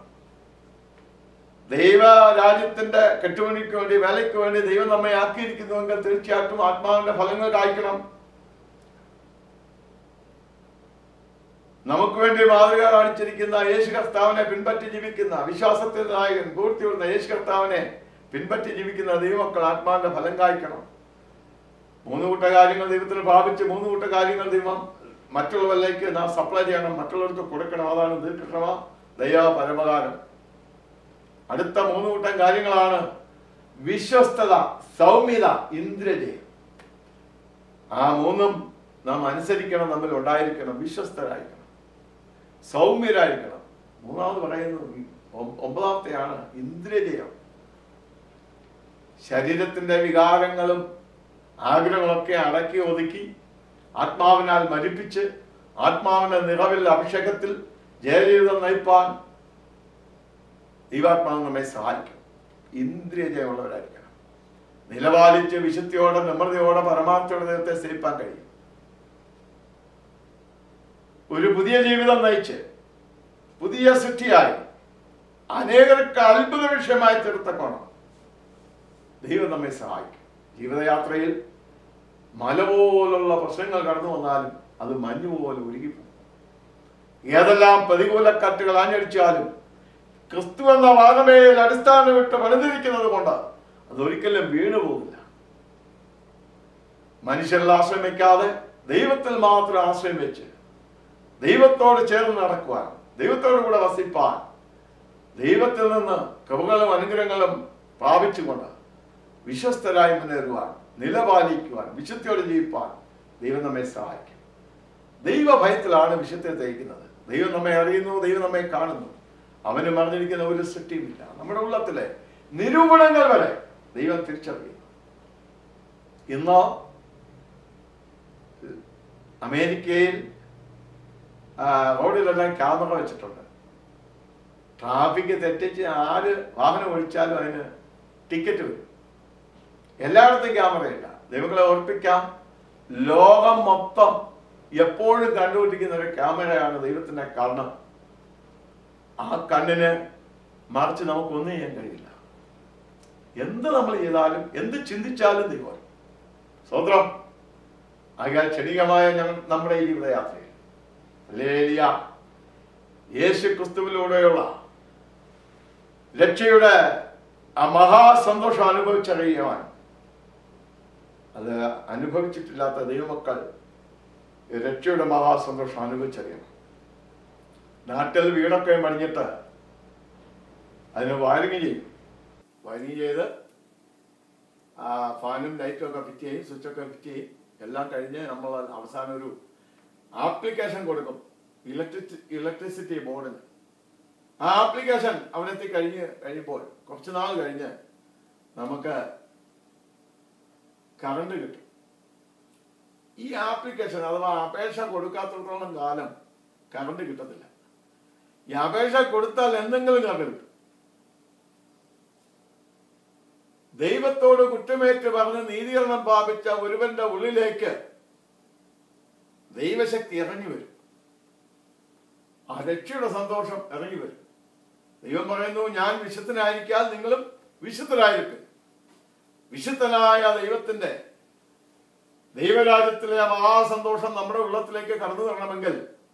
Speaker 2: ദൈവ രാജ്യത്തിന്റെ കെട്ടുപണിക്ക് വേണ്ടി വേലയ്ക്ക് വേണ്ടി ദൈവം നമ്മെ ആക്കിയിരിക്കുന്നുവെങ്കിൽ തീർച്ചയായിട്ടും ആത്മാവിന്റെ ഫലങ്ങൾ കായ്ക്കണം നമുക്ക് വേണ്ടി മാതൃക കാണിച്ചിരിക്കുന്ന യേശു കർത്താവിനെ പിൻപറ്റി ജീവിക്കുന്ന വിശ്വാസത്തിൽ നായകൻ പൂർത്തിയുള്ള യേശു കർത്താവിനെ പിൻപറ്റി ജീവിക്കുന്ന ദൈവമക്കൾ ആത്മാവിന്റെ ഫലം കായ്ക്കണം മൂന്ന് കൂട്ട കാര്യങ്ങൾ ദൈവത്തിന് പ്രാപിച്ച് മൂന്ന് കൂട്ട കാര്യങ്ങൾ ദൈവം മറ്റുള്ളവരിലേക്ക് നാം സപ്ലൈ ചെയ്യണം മറ്റുള്ളവർക്ക് കൊടുക്കണം അതാണ് ദീർഘക്ഷമ ദയ പരമകാരം അടുത്ത മൂന്ന് കൂട്ടം കാര്യങ്ങളാണ് വിശ്വസ്തത സൗമ്യത ഇന്ദ്രജയം ആ മൂന്നും നാം അനുസരിക്കണം നമ്മിൽ ഉണ്ടായിരിക്കണം വിശ്വസ്തരായിരിക്കണം സൗമ്യരായിരിക്കണം മൂന്നാമത് പറയുന്നത് ഒ- ഒമ്പതാമത്തെയാണ് ഇന്ദ്രജയം ശരീരത്തിന്റെ വികാരങ്ങളും ആഗ്രഹങ്ങളൊക്കെ അടക്കി ഒതുക്കി ആത്മാവിനാൽ മരിപ്പിച്ച് ആത്മാവിന്റെ നിറവിൽ അഭിഷേകത്തിൽ ജയജീവിതം നയിപ്പാൻ ദൈവാത്മാവ് നമ്മെ സഹായിക്കും ഇന്ദ്രിയ ജയമുള്ളവരായിരിക്കണം നിലപാലിച്ച് വിശുദ്ധിയോടെ നിർമ്മതയോടെ പരമാർത്ഥയോടെ ദൈവത്തെ സേവിപ്പാൻ കഴിയും ഒരു പുതിയ ജീവിതം നയിച്ച് പുതിയ സൃഷ്ടിയായി അനേകർക്ക് അത്ഭുത വിഷയമായി തീർത്തക്കോണം ദൈവം നമ്മെ സഹായിക്കും ജീവിതയാത്രയിൽ മല പോലുള്ള പ്രശ്നങ്ങൾ കടന്നു വന്നാലും അത് മഞ്ഞു പോലെ ഉരുകിപ്പോകും ഏതെല്ലാം പ്രതികൂല കാറ്റുകൾ ആഞ്ഞടിച്ചാലും ക്രിസ്തു എന്ന വാഗമേൽ അടിസ്ഥാനം വിട്ട് പണിതിരിക്കുന്നത് കൊണ്ട് അതൊരിക്കലും വീണു പോകില്ല മനുഷ്യരിൽ ആശ്രയം വയ്ക്കാതെ ദൈവത്തിൽ മാത്രം ആശ്രയം വെച്ച് ദൈവത്തോട് ചേർന്ന് നടക്കുവാൻ ദൈവത്തോട് കൂടെ വസിപ്പാൻ ദൈവത്തിൽ നിന്ന് കൃപകളും അനുഗ്രഹങ്ങളും പ്രാപിച്ചുകൊണ്ട് വിശ്വസ്തരായി മുന്നേറുവാൻ നിലപാലിക്കുവാൻ വിശുദ്ധിയോടെ ജീവിപ്പാൻ ദൈവം നമ്മെ സഹായിക്കും ദൈവഭയത്തിലാണ് വിശുദ്ധത്തെ തയ്ക്കുന്നത് ദൈവം നമ്മെ അറിയുന്നു ദൈവം നമ്മെ കാണുന്നു അവന് മറിഞ്ഞിരിക്കുന്ന ഒരു സൃഷ്ടിയുമില്ല നമ്മുടെ ഉള്ളത്തിലെ നിരൂപണങ്ങൾ വരെ ദൈവം തിരിച്ചറിയുന്നു ഇന്ന് അമേരിക്കയിൽ ആ, റോഡിലെല്ലാം ക്യാമറ വെച്ചിട്ടുണ്ട് ട്രാഫിക് തെറ്റിച്ച് ആര് വാഹനം ഒഴിച്ചാലും അതിന് ടിക്കറ്റ് വരും എല്ലായിടത്തും ക്യാമറയില്ല ദൈവങ്ങളെ ഓർപ്പിക്കാം ലോകം മൊത്തം എപ്പോഴും കണ്ടുപിടിക്കുന്ന ഒരു ക്യാമറയാണ് ദൈവത്തിന്റെ കണ്ണ് ആ കണ്ണിന് മറിച്ച് നമുക്കൊന്നും ചെയ്യാൻ കഴിയില്ല എന്ത് നമ്മൾ ചെയ്താലും എന്ത് ചിന്തിച്ചാലും ദൈവം അറിയും. സ്വതന്ത്രം ആകെ ക്ഷണികമായ ഞങ്ങൾ നമ്മുടെ ഈ ജീവിതയാത്രയിൽ ഹല്ലേലൂയ. യേശു ക്രിസ്തുവിലൂടെയുള്ള രക്ഷയുടെ ആ മഹാസന്തോഷം അനുഭവിച്ചറിയുവാൻ അത് അനുഭവിച്ചിട്ടില്ലാത്ത ദൈവമക്കൾ ഈ രക്ഷയുടെ മഹാസന്തോഷം അനുഭവിച്ചറിയണം നാട്ടിൽ വീടൊക്കെ പണിഞ്ഞിട്ട് അതിന് വയറിങ് ചെയ്യും വയറിങ് ചെയ്ത് ആ ഫാനും ലൈറ്റും ഒക്കെ ഫിറ്റ് ചെയ്യും സ്വിച്ചൊക്കെ ഫിറ്റ് ചെയ്യും എല്ലാം കഴിഞ്ഞ് നമ്മൾ അവസാനം ഒരു ആപ്ലിക്കേഷൻ കൊടുക്കും ഇലക്ട്രിക് ഇലക്ട്രിസിറ്റി ബോർഡിന് ആ ആപ്ലിക്കേഷൻ അവിടെത്തി കഴിഞ്ഞ് കഴിയുമ്പോൾ കുറച്ച് നാൾ കഴിഞ്ഞ് നമുക്ക് കറണ്ട് കിട്ടും ഈ ആപ്ലിക്കേഷൻ അഥവാ അപേക്ഷ കൊടുക്കാത്തിടത്തോളം കാലം കറണ്ട് കിട്ടത്തില്ല ഈ അപേക്ഷ കൊടുത്താൽ എന്തെങ്കിലും കറണ്ട് കിട്ടും ദൈവത്തോട് കുറ്റമേറ്റ് പറഞ്ഞ് നീതീകരണം പ്രാപിച്ച ഒരുവന്റെ ഉള്ളിലേക്ക് ദൈവശക്തി ഇറങ്ങി വരും ആ രക്ഷയുടെ സന്തോഷം ഇറങ്ങി വരും ദൈവം പറയുന്നു ഞാൻ വിശുദ്ധനായിരിക്കാൻ നിങ്ങളും വിശുദ്ധരായിരിക്കും വിശുദ്ധനായ ദൈവത്തിന്റെ ദൈവരാജ്യത്തിലെ ആ മഹാസന്തോഷം നമ്മുടെ ഉള്ളത്തിലേക്ക് കടന്നു വരണമെങ്കിൽ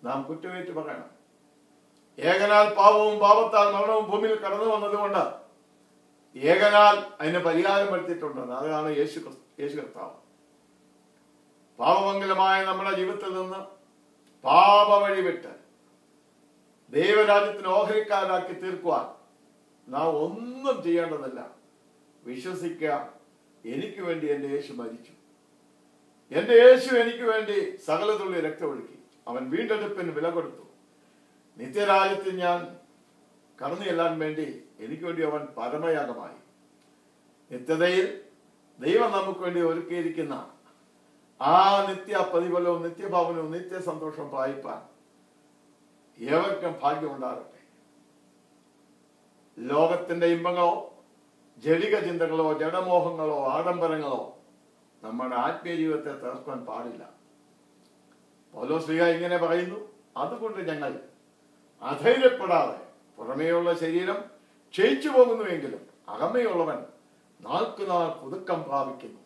Speaker 2: നാം കുറ്റമേറ്റ് പറയണം ഏകനാൽ പാപവും പാപത്താൽ മരണവും ഭൂമിയിൽ കടന്നു വന്നതുകൊണ്ട് ഏകനാൽ അതിന് പരിഹാരം വരുത്തിയിട്ടുണ്ട് അതാണ് യേശു ക്രിസ്- യേശു കർത്താവ് പാപമംഗലമായ നമ്മുടെ ജീവിതത്തിൽ നിന്ന് പാപ വഴി വിട്ട് ദൈവരാജ്യത്തിന് ഓഹരിക്കാരാക്കി തീർക്കുവാൻ നാം ഒന്നും ചെയ്യേണ്ടതല്ല വിശ്വസിക്കുക എനിക്ക് വേണ്ടി എൻ്റെ യേശു മരിച്ചു എൻ്റെ യേശു എനിക്ക് വേണ്ടി സകലതുള്ളി രക്തമൊഴുക്കി അവൻ വീണ്ടെടുപ്പിന് വില കൊടുത്തു നിത്യരാജ്യത്തിൽ ഞാൻ കടന്നു ചെല്ലാൻ വേണ്ടി എനിക്ക് വേണ്ടി അവൻ പരമയാഗമായി നിത്യതയിൽ ദൈവം നമുക്ക് വേണ്ടി ഒരുക്കിയിരിക്കുന്ന ആ നിത്യ പ്രതിഫലവും നിത്യഭാവനവും നിത്യസന്തോഷവും പ്രാപിപ്പാൻ ഏവർക്കും ഭാഗ്യമുണ്ടാകട്ടെ ലോകത്തിന്റെ ഇമ്പങ്ങളോ ജടിക ചിന്തകളോ ജഡമോഹങ്ങളോ ആഡംബരങ്ങളോ നമ്മുടെ ആത്മീയ ജീവിതത്തെ തകർക്കാൻ പാടില്ല പൗലോസ്ലിഹ ഇങ്ങനെ പറയുന്നു അതുകൊണ്ട് ഞങ്ങൾ അധൈര്യപ്പെടാതെ പുറമേയുള്ള ശരീരം ക്ഷയിച്ചു പോകുന്നുവെങ്കിലും അകമയുള്ളവൻ നാൾക്കുനാൾ പുതുക്കം പ്രാപിക്കുന്നു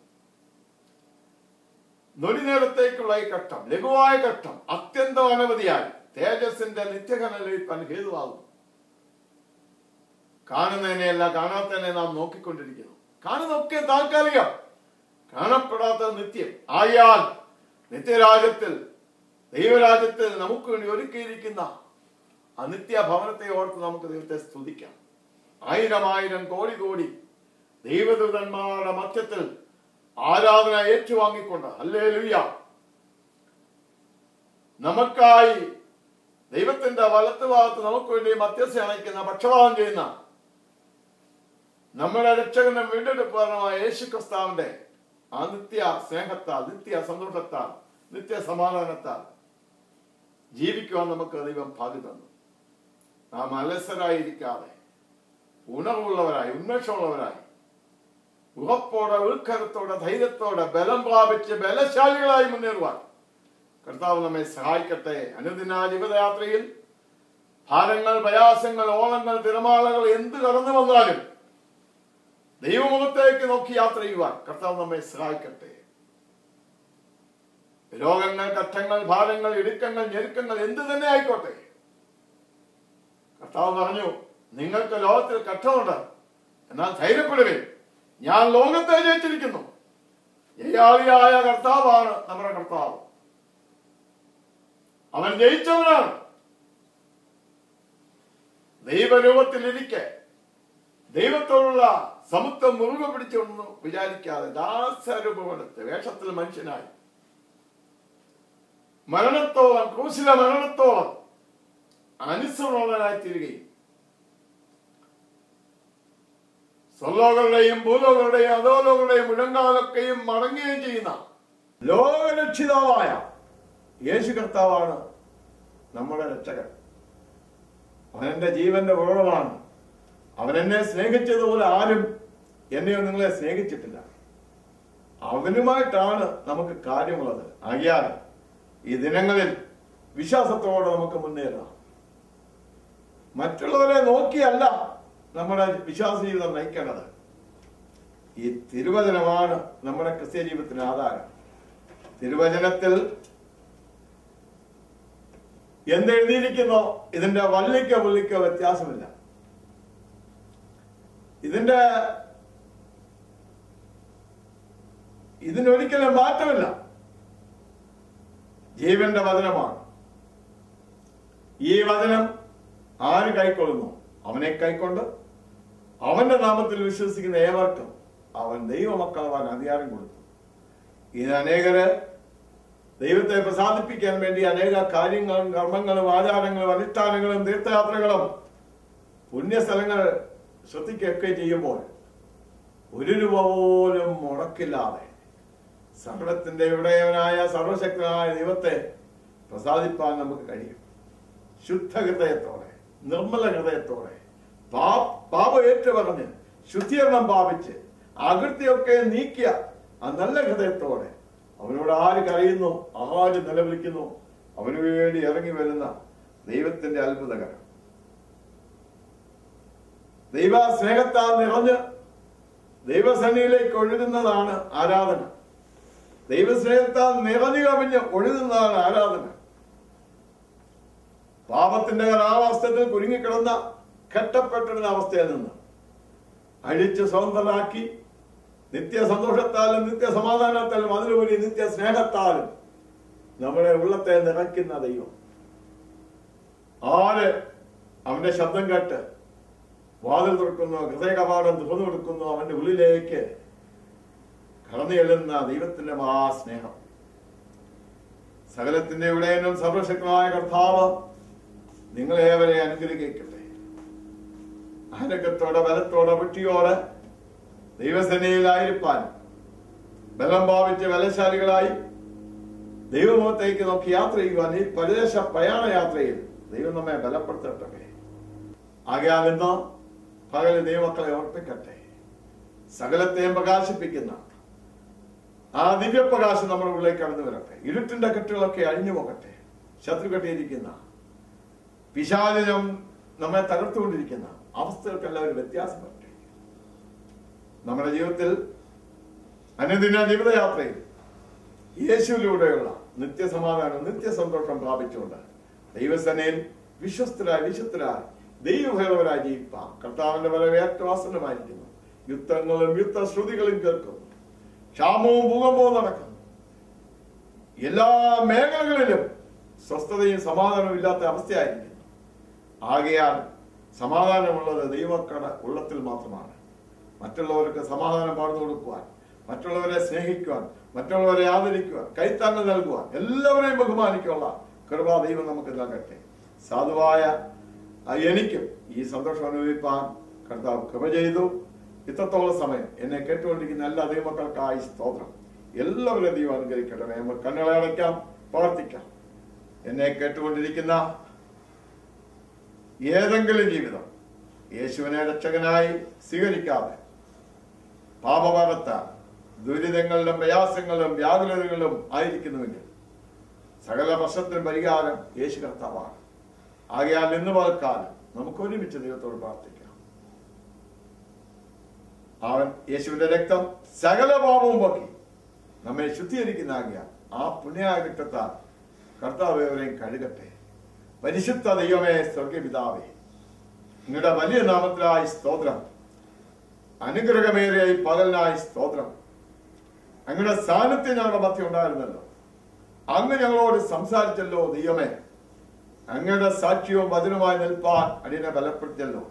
Speaker 2: നൊടി നേരത്തേക്കുള്ള ഈ ഘട്ടം ലഘുവായ ഘട്ടം അത്യന്തം അനവധിയായി തേജസ്സിന്റെ നിത്യഘനലിപ്പാൻ ഹേതുവാകുന്നു കാണുന്നതിനെയല്ല കാണാത്തതിനെ നാം നോക്കിക്കൊണ്ടിരിക്കുന്നു കാണുന്നതൊക്കെ താൽക്കാലികം കാണപ്പെടാത്ത നിത്യം ആയാൽ നിത്യരാജ്യത്തിൽ ദൈവരാജ്യത്തിൽ നമുക്ക് വേണ്ടി ഒരുക്കിയിരിക്കുന്ന അനിത്യ ഭവനത്തെ ഓർത്ത് നമുക്ക് ദൈവത്തെ സ്തുതിക്കാം ആയിരം ആയിരം കോടി കോടി ദൈവദൂതന്മാരുടെ മധ്യത്തിൽ ആരാധന ഏറ്റുവാങ്ങിക്കൊണ്ട് അല്ലേ ലുയ്യ നമുക്കായി ദൈവത്തിന്റെ വലത്ത് ഭാഗത്ത് നമുക്ക് വേണ്ടി മധ്യസ്ഥ അണയ്ക്കുന്ന പക്ഷപാതം ചെയ്യുന്ന നമ്മുടെ രക്ഷകനും വീണ്ടെടുപ്പാനുമായ യേശു ക്രിസ്താവിന്റെ ആ നിത്യ സ്നേഹത്താൽ നിത്യ സന്തോഷത്താൽ നിത്യ സമാധാനത്താൽ ജീവിക്കുവാൻ നമുക്ക് ദൈവം ഭാഗ്യം തന്നു നാം അലസരായിരിക്കാതെ ഉണർവുള്ളവരായി ഉന്മേഷമുള്ളവരായി ഉറപ്പോടെ ഉൾക്കരത്തോടെ ധൈര്യത്തോടെ ബലം പ്രാപിച്ച് ബലശാലികളായി മുന്നേറുവാൻ കർത്താവ് നമ്മെ സഹായിക്കട്ടെ അനുദിന ജീവിതയാത്രയിൽ ഭാരങ്ങൾ പ്രയാസങ്ങൾ ഓളങ്ങൾ തിരമാലകൾ എന്ത് കടന്നു വന്നാലും ദൈവമുഖത്തേക്ക് നോക്കി യാത്ര ചെയ്യുവാൻ കർത്താവ് നമ്മെ സഹായിക്കട്ടെ രോഗങ്ങൾ കഷ്ടങ്ങൾ ഭാരങ്ങൾ ഇടുക്കങ്ങൾ ഞെരുക്കങ്ങൾ എന്ത് തന്നെ ആയിക്കോട്ടെ കർത്താവ് പറഞ്ഞു നിങ്ങൾക്ക് ലോകത്തിൽ കഷ്ടമുണ്ട് എന്നാൽ ധൈര്യപ്പെടുവേ ഞാൻ ലോകത്തെ ജയിച്ചിരിക്കുന്നു ജയാളിയായ കർത്താവാണ് നമ്മുടെ കർത്താവ് അവൻ ജയിച്ചവനാണ് ദൈവരൂപത്തിലിരിക്കെ ദൈവത്തോടുള്ള സമുദ്രം മുറുകെ പിടിച്ചൊന്നും വിചാരിക്കാതെ ദാസരൂപമെടുത്ത് വേഷത്തിൽ മനുഷ്യനായി മരണത്തോളം ക്രൂശില മരണത്തോളം അനുസരണനായി തീരുകയും സ്വർലോകളുടെയും ഭൂലോകളുടെയും അധോലോകളുടെയും മുഴങ്കാലൊക്കെയും മടങ്ങുകയും ചെയ്യുന്ന ലോകരക്ഷിതാവായ യേശു കർത്താവാണ് നമ്മുടെ രക്ഷകൻ അവൻ എന്റെ ജീവന്റെ ഉറവാണ് അവൻ എന്നെ സ്നേഹിച്ചതുപോലെ ആരും എന്നെയോ നിങ്ങളെ സ്നേഹിച്ചിട്ടില്ല അവനുമായിട്ടാണ് നമുക്ക് കാര്യമുള്ളത് ആകിയാൽ ഈ ദിനങ്ങളിൽ വിശ്വാസത്തോടെ നമുക്ക് മുന്നേറാം മറ്റുള്ളവരെ നോക്കിയല്ല നമ്മുടെ വിശ്വാസ ജീവിതം നയിക്കേണ്ടത് ഈ തിരുവചനമാണ് നമ്മുടെ ക്രിസ്ത്യ ജീവിതത്തിന് ആധാരം തിരുവചനത്തിൽ എന്തെഴുതിയിരിക്കുന്നോ ഇതിന്റെ വള്ളിക്കോ പുള്ളിക്കോ വ്യത്യാസമില്ല ഇതിന്റെ ഇതിനൊരിക്കലും മാറ്റമില്ല ജീവന്റെ വചനമാണ് ഈ വചനം ആര് കൈക്കൊള്ളുന്നു അവനെ കൈക്കൊണ്ട് അവന്റെ നാമത്തിൽ വിശ്വസിക്കുന്ന ഏവർക്കും അവൻ ദൈവമക്കളവാൻ അധികാരം കൊടുത്തു ഇത് അനേകര് ദൈവത്തെ പ്രസാദിപ്പിക്കാൻ വേണ്ടി അനേക കാര്യങ്ങളും കർമ്മങ്ങളും ആചാരങ്ങളും അനുഷ്ഠാനങ്ങളും തീർത്ഥയാത്രകളും പുണ്യസ്ഥലങ്ങൾ ശ്രദ്ധിക്കുകയൊക്കെ ചെയ്യുമ്പോൾ ഒരു രൂപ പോലും മുടക്കില്ലാതെ സകലത്തിന്റെ ഉടയവനായ സർവശക്തനായ ദൈവത്തെ പ്രസാദിപ്പാൻ നമുക്ക് കഴിയും ശുദ്ധ ഹൃദയത്തോടെ നിർമ്മല ഹൃദയത്തോടെ പാ- പാപം ഏറ്റുപറഞ്ഞ് ശുദ്ധീകരണം പാപിച്ച് അകൃത്യമൊക്കെ നീക്കിയ ആ നല്ല ഹൃദയത്തോടെ അവനോട് ആര് കരയുന്നു ആര് നിലവിളിക്കുന്നു അവന് വേണ്ടി ഇറങ്ങി വരുന്ന ദൈവത്തിന്റെ അത്ഭുതകരം ദൈവ സ്നേഹത്താൽ നിറഞ്ഞ് ദൈവസന്നിധിയിലേക്ക് ഒഴുകുന്നതാണ് ആരാധന ദൈവസ്നേഹത്താൽ നിറഞ്ഞു കവിഞ്ഞ് ഒഴുകുന്നതാണ് ആരാധന പാപത്തിന്റെ കലാവസ്ഥത്തിൽ കുരുങ്ങിക്കിടന്ന കെട്ടപ്പെട്ടിരുന്ന അവസ്ഥയിൽ നിന്ന് അഴിച്ച് സ്വതന്ത്രനാക്കി നിത്യ സന്തോഷത്താലും നിത്യ സമാധാനത്താലും അതിലുപരി നിത്യ സ്നേഹത്താലും നമ്മുടെ ഉള്ളത്തെ നിറയ്ക്കുന്ന ദൈവം ആര് അവന്റെ ശബ്ദം കേട്ട് വാതിൽ തുറക്കുന്നു ഹൃദയ കവാടം തുറന്നു കൊടുക്കുന്നു അവന്റെ ഉള്ളിലേക്ക് കടന്നു ചെല്ലുന്ന ദൈവത്തിന്റെ മഹാസ്നേഹം സകലത്തിന്റെ ഇവിടെയും സർവശക്തമായ കർത്താവ് നിങ്ങളേവരെ അനുഗ്രഹിക്കട്ടെ ആരോഗ്യത്തോടെ ബലത്തോടെ വെട്ടിയോടെ ദൈവസേനയിലായിരിക്കാൻ ബലം ഭാവിച്ച് ബലശാലികളായി ദൈവമുഖത്തേക്ക് നോക്കി യാത്ര ചെയ്യുവാൻ ഈ പരദേശ പ്രയാണ യാത്രയിൽ ദൈവം നമ്മെ ബലപ്പെടുത്തട്ടെ ആകയാൽ ഇന്ന് പകല് ദൈവമക്കളെ ഓർപ്പിക്കട്ടെ സകലത്തെയും പ്രകാശിപ്പിക്കുന്ന ആ ദിവ്യപ്രകാശം നമ്മുടെ ഉള്ളിലേക്ക് കടന്നു വരട്ടെ ഇരുട്ടിന്റെ കെട്ടുകളൊക്കെ അഴിഞ്ഞു പോകട്ടെ ശത്രു കെട്ടിയിരിക്കുന്ന പിശാചനം നമ്മെ തകർത്തുകൊണ്ടിരിക്കുന്ന അവസ്ഥകൾക്കെല്ലാം ഒരു വ്യത്യാസം വരട്ടെ നമ്മുടെ ജീവിതത്തിൽ അനുദിന ജീവിതയാത്രയിൽ യേശുവിലൂടെയുള്ള നിത്യസമാധാനം നിത്യസന്തോഷം പ്രാപിച്ചുകൊണ്ട് ദൈവസേനയിൽ വിശ്വസ്തരായി വിശുദ്ധരായി ദൈവഭയവരായി ജീവിപ്പാം കർത്താവിന്റെ വരവ് ഏറ്റവും ആസന്നമായിരിക്കുന്നു യുദ്ധങ്ങളും യുദ്ധശ്രുതികളും കേൾക്കുന്നു ക്ഷാമവും ഭൂകമ്പവും നടക്കുന്നു എല്ലാ മേഖലകളിലും സ്വസ്ഥതയും സമാധാനവും ഇല്ലാത്ത അവസ്ഥയായിരിക്കുന്നു ആകയാൽ സമാധാനമുള്ളത് ദൈവക്കട ഉള്ളത്തിൽ മാത്രമാണ് മറ്റുള്ളവർക്ക് സമാധാനം പകർന്നു കൊടുക്കുവാൻ മറ്റുള്ളവരെ സ്നേഹിക്കുവാൻ മറ്റുള്ളവരെ ആദരിക്കുവാൻ കൈത്താങ്ങ് നൽകുവാൻ എല്ലാവരെയും ബഹുമാനിക്കുള്ള കൃപ ദൈവം നമുക്ക് നൽകട്ടെ സാധുവായ ആ എനിക്കും ഈ സന്തോഷം അനുഭവിപ്പാൻ കർത്താവ് കൃപ ചെയ്തു ഇത്രത്തോളം സമയം എന്നെ കേട്ടുകൊണ്ടിരിക്കുന്ന എല്ലാ ദൈവമക്കൾക്കായി സ്തോത്രം എല്ലാവരും ദൈവം അനുഗ്രഹിക്കട്ടെ നമ്മൾ കണ്ണുകളെ അടയ്ക്കാം പ്രവർത്തിക്കാം എന്നെ കേട്ടുകൊണ്ടിരിക്കുന്ന ഏതെങ്കിലും ജീവിതം യേശുവിനെ രക്ഷകനായി സ്വീകരിക്കാതെ പാപഭാഗത്ത ദുരിതങ്ങളിലും പ്രയാസങ്ങളിലും വ്യാകുലതകളിലും ആയിരിക്കുന്നുവെങ്കിൽ സകല പ്രശ്നത്തിനും പരിഹാരം യേശു കർത്താവാണ് ആകയാൽ ഇന്ന് പകൽക്കാലം നമുക്ക് ഒരുമിച്ച് ദൈവത്തോട് പ്രാർത്ഥിക്കാം അവൻ യേശുവിന്റെ രക്തം സകല പാപവും പോക്കി നമ്മെ ശുദ്ധീകരിക്കുന്ന ആകിയാൽ ആ പുണ്യായ രക്തത്താൽ കർത്താവ് അവരെയും കഴുകട്ടെ പരിശുദ്ധ ദൈവമേ സ്വർഗപിതാവേ നിങ്ങളുടെ വലിയ നാമത്തിലായി സ്തോത്രം അനുഗ്രഹമേറിയ ഈ പകലിനായി സ്തോത്രം അങ്ങയുടെ സാന്നിധ്യം ഞങ്ങളുടെ മധ്യ ഉണ്ടായിരുന്നല്ലോ അങ്ങ് ഞങ്ങളോട് സംസാരിച്ചല്ലോ ദൈവമേ അങ്ങയുടെ സാക്ഷ്യവും വചനവുമായി നിൽപ്പാൻ അടിയനെ ബലപ്പെടുത്തിയല്ലോ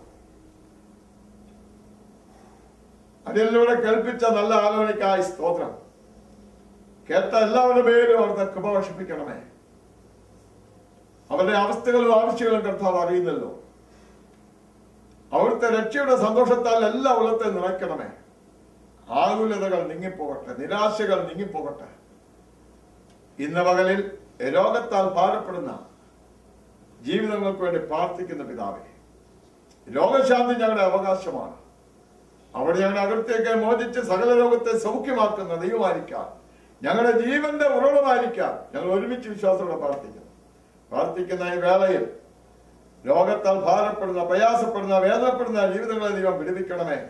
Speaker 2: അതിലൂടെ കേൾപ്പിച്ച നല്ല ആലോചനയ്ക്കായി സ്തോത്രം കേട്ട എല്ലാവരുടെ പേരും അവിടുത്തെ കൃപ വർഷിപ്പിക്കണമേ അവരുടെ അവസ്ഥകളും ആവശ്യങ്ങളും കർത്താവ് അറിയുന്നല്ലോ അവിടുത്തെ രക്ഷയുടെ സന്തോഷത്താൽ എല്ലാ ഉള്ളത്തെ നിറയ്ക്കണമേ ആകുലതകൾ നീങ്ങിപ്പോകട്ടെ നിരാശകൾ നീങ്ങിപ്പോകട്ടെ ഇന്ന് പകലിൽ രോഗത്താൽ ഭാരപ്പെടുന്ന ജീവിതങ്ങൾക്ക് വേണ്ടി പ്രാർത്ഥിക്കുന്ന പിതാവേ രോഗശാന്തി ഞങ്ങളുടെ അവകാശമാണ് അവിടെ ഞങ്ങളുടെ അകത്തേക്ക് മോചിച്ച് സകല രോഗത്തെ സൗഖ്യമാക്കുന്ന ദൈവമായിരിക്കാം ഞങ്ങളുടെ ജീവന്റെ ഉറവിടമായിരിക്കാം ഞങ്ങൾ ഒരുമിച്ച് വിശ്വാസത്തോടെ പ്രാർത്ഥിക്കുന്നു പ്രാർത്ഥിക്കുന്ന ഈ വേളയിൽ രോഗത്താൽ ഭാരപ്പെടുന്ന പ്രയാസപ്പെടുന്ന വേദനപ്പെടുന്ന ജീവിതങ്ങളെ ദൈവം വിടുവിക്കണമേ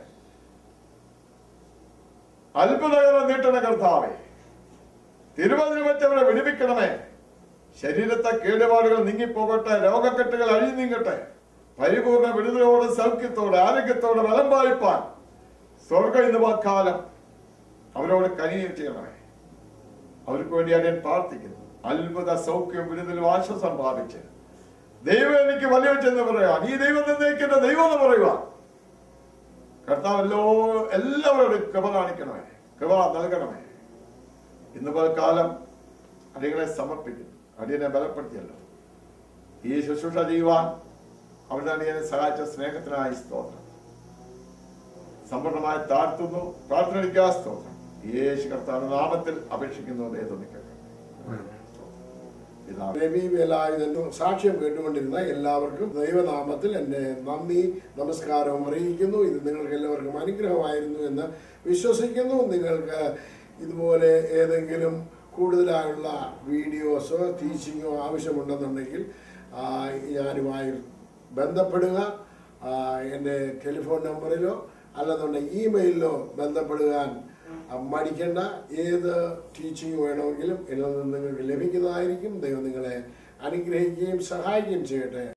Speaker 2: അത്ഭുതകരം നീട്ടണ കർത്താവേ തിരുവതിന് വെച്ചവരെ വിടുവിക്കണമേ ശരീരത്തെ കേടുപാടുകൾ നീങ്ങിപ്പോകട്ടെ രോഗക്കെട്ടുകൾ അഴിഞ്ഞു നീങ്ങട്ടെ പരിപൂർണ വിടുതലോടെ സൗഖ്യത്തോടെ ആരോഗ്യത്തോടെ ബലം വായിപ്പാൻ സ്വർഗം ഇന്ന് വാക്കാലം അവരോട് കനിയും ചെയ്യണമേ അവർക്ക് വേണ്ടി ഞാൻ പ്രാർത്ഥിക്കുന്നു അത്ഭുത സൗഖ്യം വിടുതലും ആശ്വാസം പ്രാപിച്ച് ദൈവം എനിക്ക് വലിയ ചെന്ന് പറയാൻ ഈ ദൈവം നിന്നേക്കുന്ന ദൈവം എന്ന് പറയുവാൻ കർത്താവല്ലോ എല്ലാവരോടും കൃപ കാണിക്കണമേ കൃപ നൽകണമേ ഇന്ന് പൽക്കാലം അടികളെ സമർപ്പിക്കുന്നു അടിയനെ ബലപ്പെടുത്തിയല്ലോ ഈ ശുശ്രൂഷ ചെയ്യുവാൻ അവിടുന്ന് അടിയനെ സഹായിച്ച സ്നേഹത്തിനായി സ്തോത്രം സമ്പൂർണമായി താഴ്ത്തുന്നു പ്രാർത്ഥനയ്ക്കാ സ്തോത്രം യേശു കർത്താവ് നാമത്തിൽ അപേക്ഷിക്കുന്നു ഏതൊന്നിക്കട്ടെ പിതാവേ
Speaker 1: രവി വേലായുധനും സാക്ഷ്യം കേട്ടുകൊണ്ടിരുന്ന എല്ലാവർക്കും ദൈവനാമത്തിൽ എൻ്റെ നന്ദി നമസ്കാരവും അറിയിക്കുന്നു ഇത് നിങ്ങൾക്ക് എല്ലാവർക്കും അനുഗ്രഹമായിരുന്നു എന്ന് വിശ്വസിക്കുന്നു നിങ്ങൾക്ക് ഇതുപോലെ ഏതെങ്കിലും കൂടുതലായുള്ള വീഡിയോസോ ടീച്ചിങ്ങോ ആവശ്യമുണ്ടെന്നുണ്ടെങ്കിൽ ആ, ഞാനുമായി ബന്ധപ്പെടുക ആ, എൻ്റെ ടെലിഫോൺ നമ്പറിലോ അല്ലെന്നുണ്ടെങ്കിൽ ഇമെയിലിലോ ബന്ധപ്പെടുവാൻ ആ, മടിക്കേണ്ട ഏത് ടീച്ചിങ് വേണമെങ്കിലും എന്നിൽ നിന്ന് നിങ്ങൾക്ക് ലഭിക്കുന്നതായിരിക്കും ദൈവം നിങ്ങളെ അനുഗ്രഹിക്കുകയും സഹായിക്കുകയും ചെയ്യട്ടെ